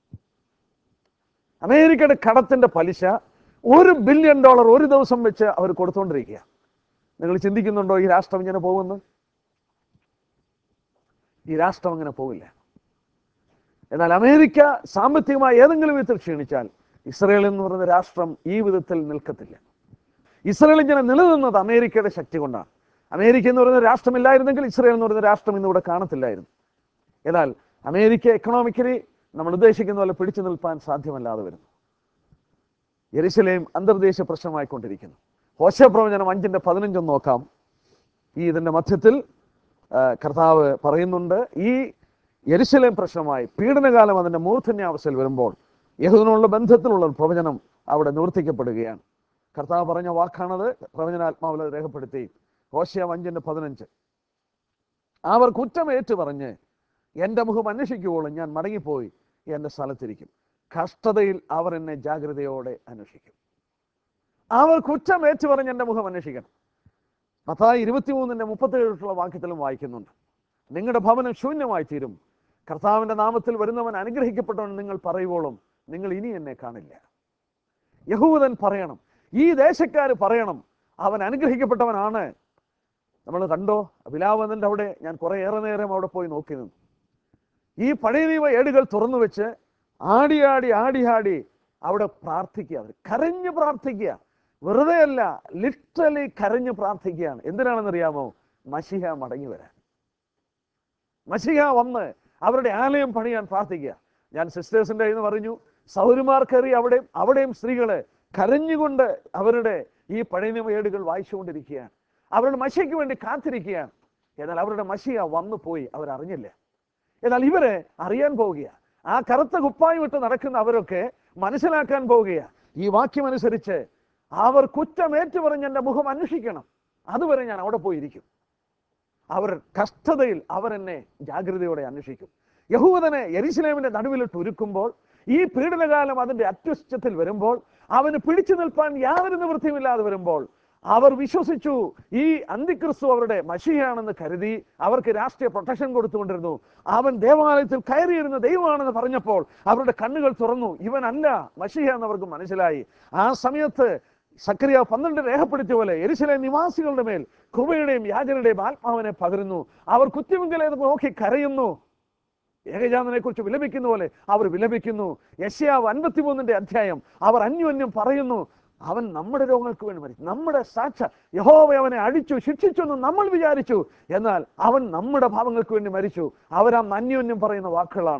അമേരിക്കയുടെ കടത്തിന്റെ പലിശ ഒരു ബില്യൺ ഡോളർ ഒരു ദിവസം വെച്ച് അവർ കൊടുത്തുകൊണ്ടിരിക്കുക നിങ്ങൾ ചിന്തിക്കുന്നുണ്ടോ ഈ രാഷ്ട്രം ഇങ്ങനെ പോകുമെന്ന് ഈ രാഷ്ട്രം അങ്ങനെ പോവില്ല എന്നാൽ അമേരിക്ക സാമ്പത്തികമായി ഏതെങ്കിലും വിധത്തിൽ ക്ഷീണിച്ചാൽ ഇസ്രയേൽ എന്ന് പറയുന്ന രാഷ്ട്രം ഈ വിധത്തിൽ നിൽക്കത്തില്ല ഇസ്രയേൽ ഇങ്ങനെ നിലനിന്നത് അമേരിക്കയുടെ ശക്തി കൊണ്ടാണ് അമേരിക്ക എന്ന് പറയുന്ന രാഷ്ട്രമില്ലായിരുന്നെങ്കിൽ ഇസ്രയേൽ എന്ന് പറയുന്ന രാഷ്ട്രം ഇന്നിവിടെ കാണത്തില്ലായിരുന്നു എന്നാൽ അമേരിക്ക എക്കണോമിക്കലി നമ്മൾ ഉദ്ദേശിക്കുന്ന പോലെ പിടിച്ചു നിൽപ്പാൻ സാധ്യമല്ലാതെ വരുന്നു യെരുശലേം അന്തർദേശീയ പ്രശ്നമായിക്കൊണ്ടിരിക്കുന്നു ഹോശ പ്രവചനം അഞ്ചിന്റെ പതിനഞ്ചൊന്ന് നോക്കാം ഈ ഇതിന്റെ മധ്യത്തിൽ ആ, കർത്താവ് പറയുന്നുണ്ട് ഈ യെരുശലേം പ്രശ്നമായി പീഡനകാലം അതിന്റെ മൂർധന്യാവസ്ഥയിൽ വരുമ്പോൾ യഹൂദിനുള്ള ബന്ധത്തിലുള്ള ഒരു പ്രവചനം അവിടെ നിവർത്തിക്കപ്പെടുകയാണ് കർത്താവ് പറഞ്ഞ വാക്കാണത് പ്രവചനാത്മാവിൽ അത് രേഖപ്പെടുത്തി ഹോശയം അഞ്ചിന്റെ പതിനഞ്ച് അവർ കുറ്റം ഏറ്റു പറഞ്ഞ് എൻ്റെ മുഖം അന്വേഷിക്കുവോളും ഞാൻ മടങ്ങിപ്പോയി എൻ്റെ സ്ഥലത്തിരിക്കും കഷ്ടതയിൽ അവർ എന്നെ ജാഗ്രതയോടെ അന്വേഷിക്കും അവർ കുറ്റം ഏറ്റു പറഞ്ഞ് എൻ്റെ മുഖം അന്വേഷിക്കണം മത്തായി ഇരുപത്തിമൂന്നിൻ്റെ മുപ്പത്തേഴിലുള്ള വാക്യത്തിലും വായിക്കുന്നുണ്ട് നിങ്ങളുടെ ഭവനം ശൂന്യമായി തീരും കർത്താവിൻ്റെ നാമത്തിൽ വരുന്നവൻ അനുഗ്രഹിക്കപ്പെട്ടവൻ നിങ്ങൾ പറയുവോളും നിങ്ങൾ ഇനി എന്നെ കാണില്ല യഹൂദൻ പറയണം ഈ ദേശക്കാർ പറയണം അവൻ അനുഗ്രഹിക്കപ്പെട്ടവനാണ് നമ്മൾ കണ്ടോ വിലാവനന്റെ അവിടെ ഞാൻ കുറെ ഏറെ നേരം അവിടെ പോയി നോക്കി നിന്നു ഈ പഴയ നിയമ ഏടുകൾ തുറന്നു വെച്ച് ആടി ആടി ആടി ആടി അവിടെ പ്രാർത്ഥിക്കുക അവർ കരഞ്ഞ് പ്രാർത്ഥിക്കുക വെറുതെ അല്ല ലിറ്ററലി കരഞ്ഞ് പ്രാർത്ഥിക്കുകയാണ് എന്തിനാണെന്നറിയാമോ മഷിഹ മടങ്ങി വരാൻ മഷിഹ വന്ന് അവരുടെ ആലയം പണിയാൻ പ്രാർത്ഥിക്കുക ഞാൻ സിസ്റ്റേഴ്സിന്റെ എന്ന് പറഞ്ഞു സൗരമാർ കയറി അവിടെയും അവിടെയും സ്ത്രീകള് കരഞ്ഞുകൊണ്ട് അവരുടെ ഈ പഴയ നിയമ ഏടുകൾ വായിച്ചുകൊണ്ടിരിക്കുകയാണ് അവരുടെ മഷിക്ക് വേണ്ടി കാത്തിരിക്കുകയാണ് എന്നാൽ അവരുടെ മഷിയ വന്നു പോയി അവരറിഞ്ഞില്ല എന്നാൽ ഇവരെ അറിയാൻ പോവുകയാണ് ആ കറുത്ത കുപ്പായി വിട്ട് നടക്കുന്ന അവരൊക്കെ മനസ്സിലാക്കാൻ പോവുകയാണ് ഈ വാക്യമനുസരിച്ച് അവർ കുറ്റമേറ്റു പറഞ്ഞ് എൻ്റെ മുഖം അന്വേഷിക്കണം അതുവരെ ഞാൻ അവിടെ പോയിരിക്കും അവർ കഷ്ടതയിൽ അവർ എന്നെ ജാഗ്രതയോടെ അന്വേഷിക്കും യഹൂദനെ യെരുശലേമിന്റെ നടുവിലിട്ട് ഒരുക്കുമ്പോൾ ഈ പീഡനകാലം അതിന്റെ അത്യുച്ചത്തിൽ വരുമ്പോൾ അവന് പിടിച്ചു നിൽപ്പാൻ യാതൊരു നിവൃത്തിയുമില്ലാതെ വരുമ്പോൾ അവർ വിശ്വസിച്ചു ഈ അന്തിക്രിസ്തു അവരുടെ മഷിയാണെന്ന് കരുതി അവർക്ക് രാഷ്ട്രീയ പ്രൊട്ടക്ഷൻ കൊടുത്തുകൊണ്ടിരുന്നു അവൻ ദേവാലയത്തിൽ കയറിയിരുന്ന ദൈവമാണെന്ന് പറഞ്ഞപ്പോൾ അവരുടെ കണ്ണുകൾ തുറന്നു ഇവനല്ല മഷിയ എന്ന് അവർക്ക് മനസ്സിലായി ആ സമയത്ത് സക്രിയ പന്ത്രണ്ട് രേഖപ്പെടുത്തിയ പോലെ എരിശിലെ നിവാസികളുടെ മേൽ കൃപയുടെയും യാചനയുടെയും ആത്മാവിനെ പകരുന്നു അവർ കുത്തിമുങ്കലേത് നോക്കി കരയുന്നു ഏകജാതനെ കുറിച്ച് വിലപിക്കുന്ന പോലെ അവർ വിലപിക്കുന്നു യശയാവ് അൻപത്തിമൂന്നിന്റെ അധ്യായം അവർ അന്യോന്യം പറയുന്നു അവൻ നമ്മുടെ രോഗങ്ങൾക്ക് വേണ്ടി മരിച്ചു നമ്മുടെ സാക്ഷ യഹോവ അവനെ അടിച്ചു ശിക്ഷിച്ചു എന്ന് നമ്മൾ വിചാരിച്ചു എന്നാൽ അവൻ നമ്മുടെ പാപങ്ങൾക്ക് വേണ്ടി മരിച്ചു അവരാ അന്യോന്യം പറയുന്ന വാക്കുകളാണ്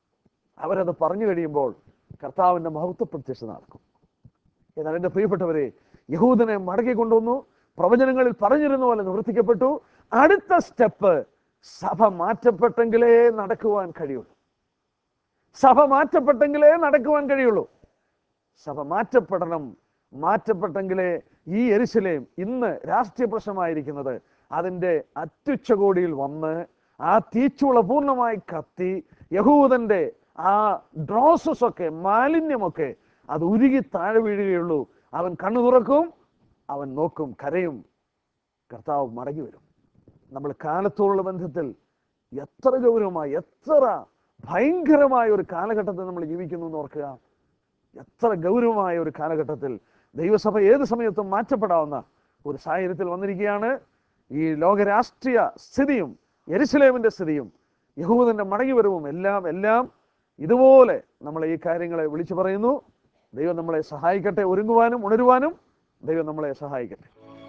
അവരത് പറഞ്ഞു കഴിയുമ്പോൾ കർത്താവിന്റെ മഹത്വ പ്രത്യക്ഷ നടക്കും എന്നാൽ എൻ്റെ പ്രിയപ്പെട്ടവരെ യഹൂദനെ മടക്കി കൊണ്ടുവന്നു പ്രവചനങ്ങളിൽ പറഞ്ഞിരുന്ന പോലെ നിവർത്തിക്കപ്പെട്ടു അടുത്ത സ്റ്റെപ്പ് സഭ മാറ്റപ്പെട്ടെങ്കിലേ നടക്കുവാൻ കഴിയുള്ളൂ സഭ മാറ്റപ്പെട്ടെങ്കിലേ നടക്കുവാൻ കഴിയുള്ളൂ സഭ മാറ്റപ്പെടണം മാറ്റപ്പെട്ടെങ്കിലേ ഈ എരിശിലേം ഇന്ന് രാഷ്ട്രീയ പ്രശ്നമായിരിക്കുന്നത് അതിൻ്റെ അത്യുച്ചകോടിയിൽ വന്ന് ആ തീച്ചുള പൂർണ്ണമായി കത്തി യഹൂദന്റെ ആ ഡ്രോസസ് ഒക്കെ മാലിന്യമൊക്കെ അത് ഉരുകി താഴെ വീഴുകയുള്ളൂ അവൻ കണ്ണു തുറക്കും അവൻ നോക്കും കരയും കർത്താവ് മടങ്ങി വരും നമ്മൾ കാലത്തോടുള്ള ബന്ധത്തിൽ എത്ര ഗൗരവമായി എത്ര ഭയങ്കരമായ ഒരു കാലഘട്ടത്തിൽ നമ്മൾ ജീവിക്കുന്നു എന്ന് ഓർക്കുക എത്ര ഗൗരവമായ ഒരു കാലഘട്ടത്തിൽ ദൈവസഭ ഏത് സമയത്തും മാറ്റപ്പെടാവുന്ന ഒരു സാഹചര്യത്തിൽ വന്നിരിക്കുകയാണ് ഈ ലോകരാഷ്ട്രീയ സ്ഥിതിയും എരുസലേമിന്റെ സ്ഥിതിയും യഹൂദന്റെ മടങ്ങിവരവും എല്ലാം എല്ലാം ഇതുപോലെ നമ്മളെ ഈ കാര്യങ്ങളെ വിളിച്ചു പറയുന്നു ദൈവം നമ്മളെ സഹായിക്കട്ടെ ഒരുങ്ങുവാനും ഉണരുവാനും ദൈവം നമ്മളെ സഹായിക്കട്ടെ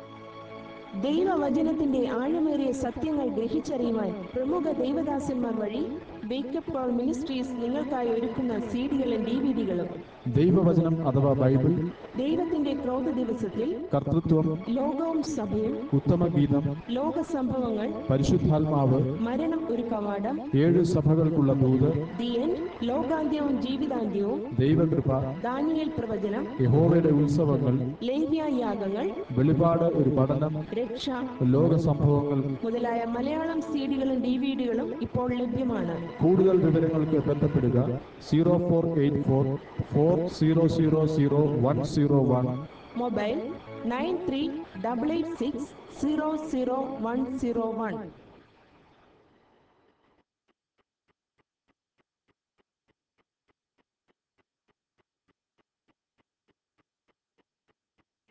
ദൈവവചനത്തിന്റെ ആഴമേറിയ സത്യങ്ങൾ ഗ്രഹിച്ചറിയുവാൻ പ്രമുഖ ദൈവദാസന്മാർ വഴി വേക്കപ്പ് കോൾ മിനിസ്ട്രീസ് നിങ്ങൾക്കായി ഒരുക്കുന്ന സീഡികളും ഡി വി ഡികളും ദൈവവചനം അഥവാ ബൈബിൾ ദൈവത്തിന്റെ ക്രോധ ദിവസത്തിൽ കർത്തൃത്വം ലോകവും സഭയും ഉത്തമഗീതം ലോക സംഭവങ്ങൾ പരിശുദ്ധാത്മാവ് മരണം ഒരു കവാടം ഏഴ് സഭകൾക്കുള്ള ദൂത് ദി എൻഡ് ലോകാന്ത്യവും ജീവിതാന്ത്യവും ദൈവകൃപ ദാനിയേൽ പ്രവചനം യഹോവയുടെ ഉത്സവങ്ങൾ ലേവ്യ യാഗങ്ങൾ വെളിപാട് ഒരു പഠനം രക്ഷ ലോക സംഭവങ്ങൾ മുതലായ മലയാളം സീഡികളും ഡി വി ഡികളും ഇപ്പോൾ ലഭ്യമാണ് കൂടുതൽ വിവരങ്ങൾക്ക് ബന്ധപ്പെടുക zero four eight four four zero zero zero one zero one mobile nine three double eight six zero zero one zero one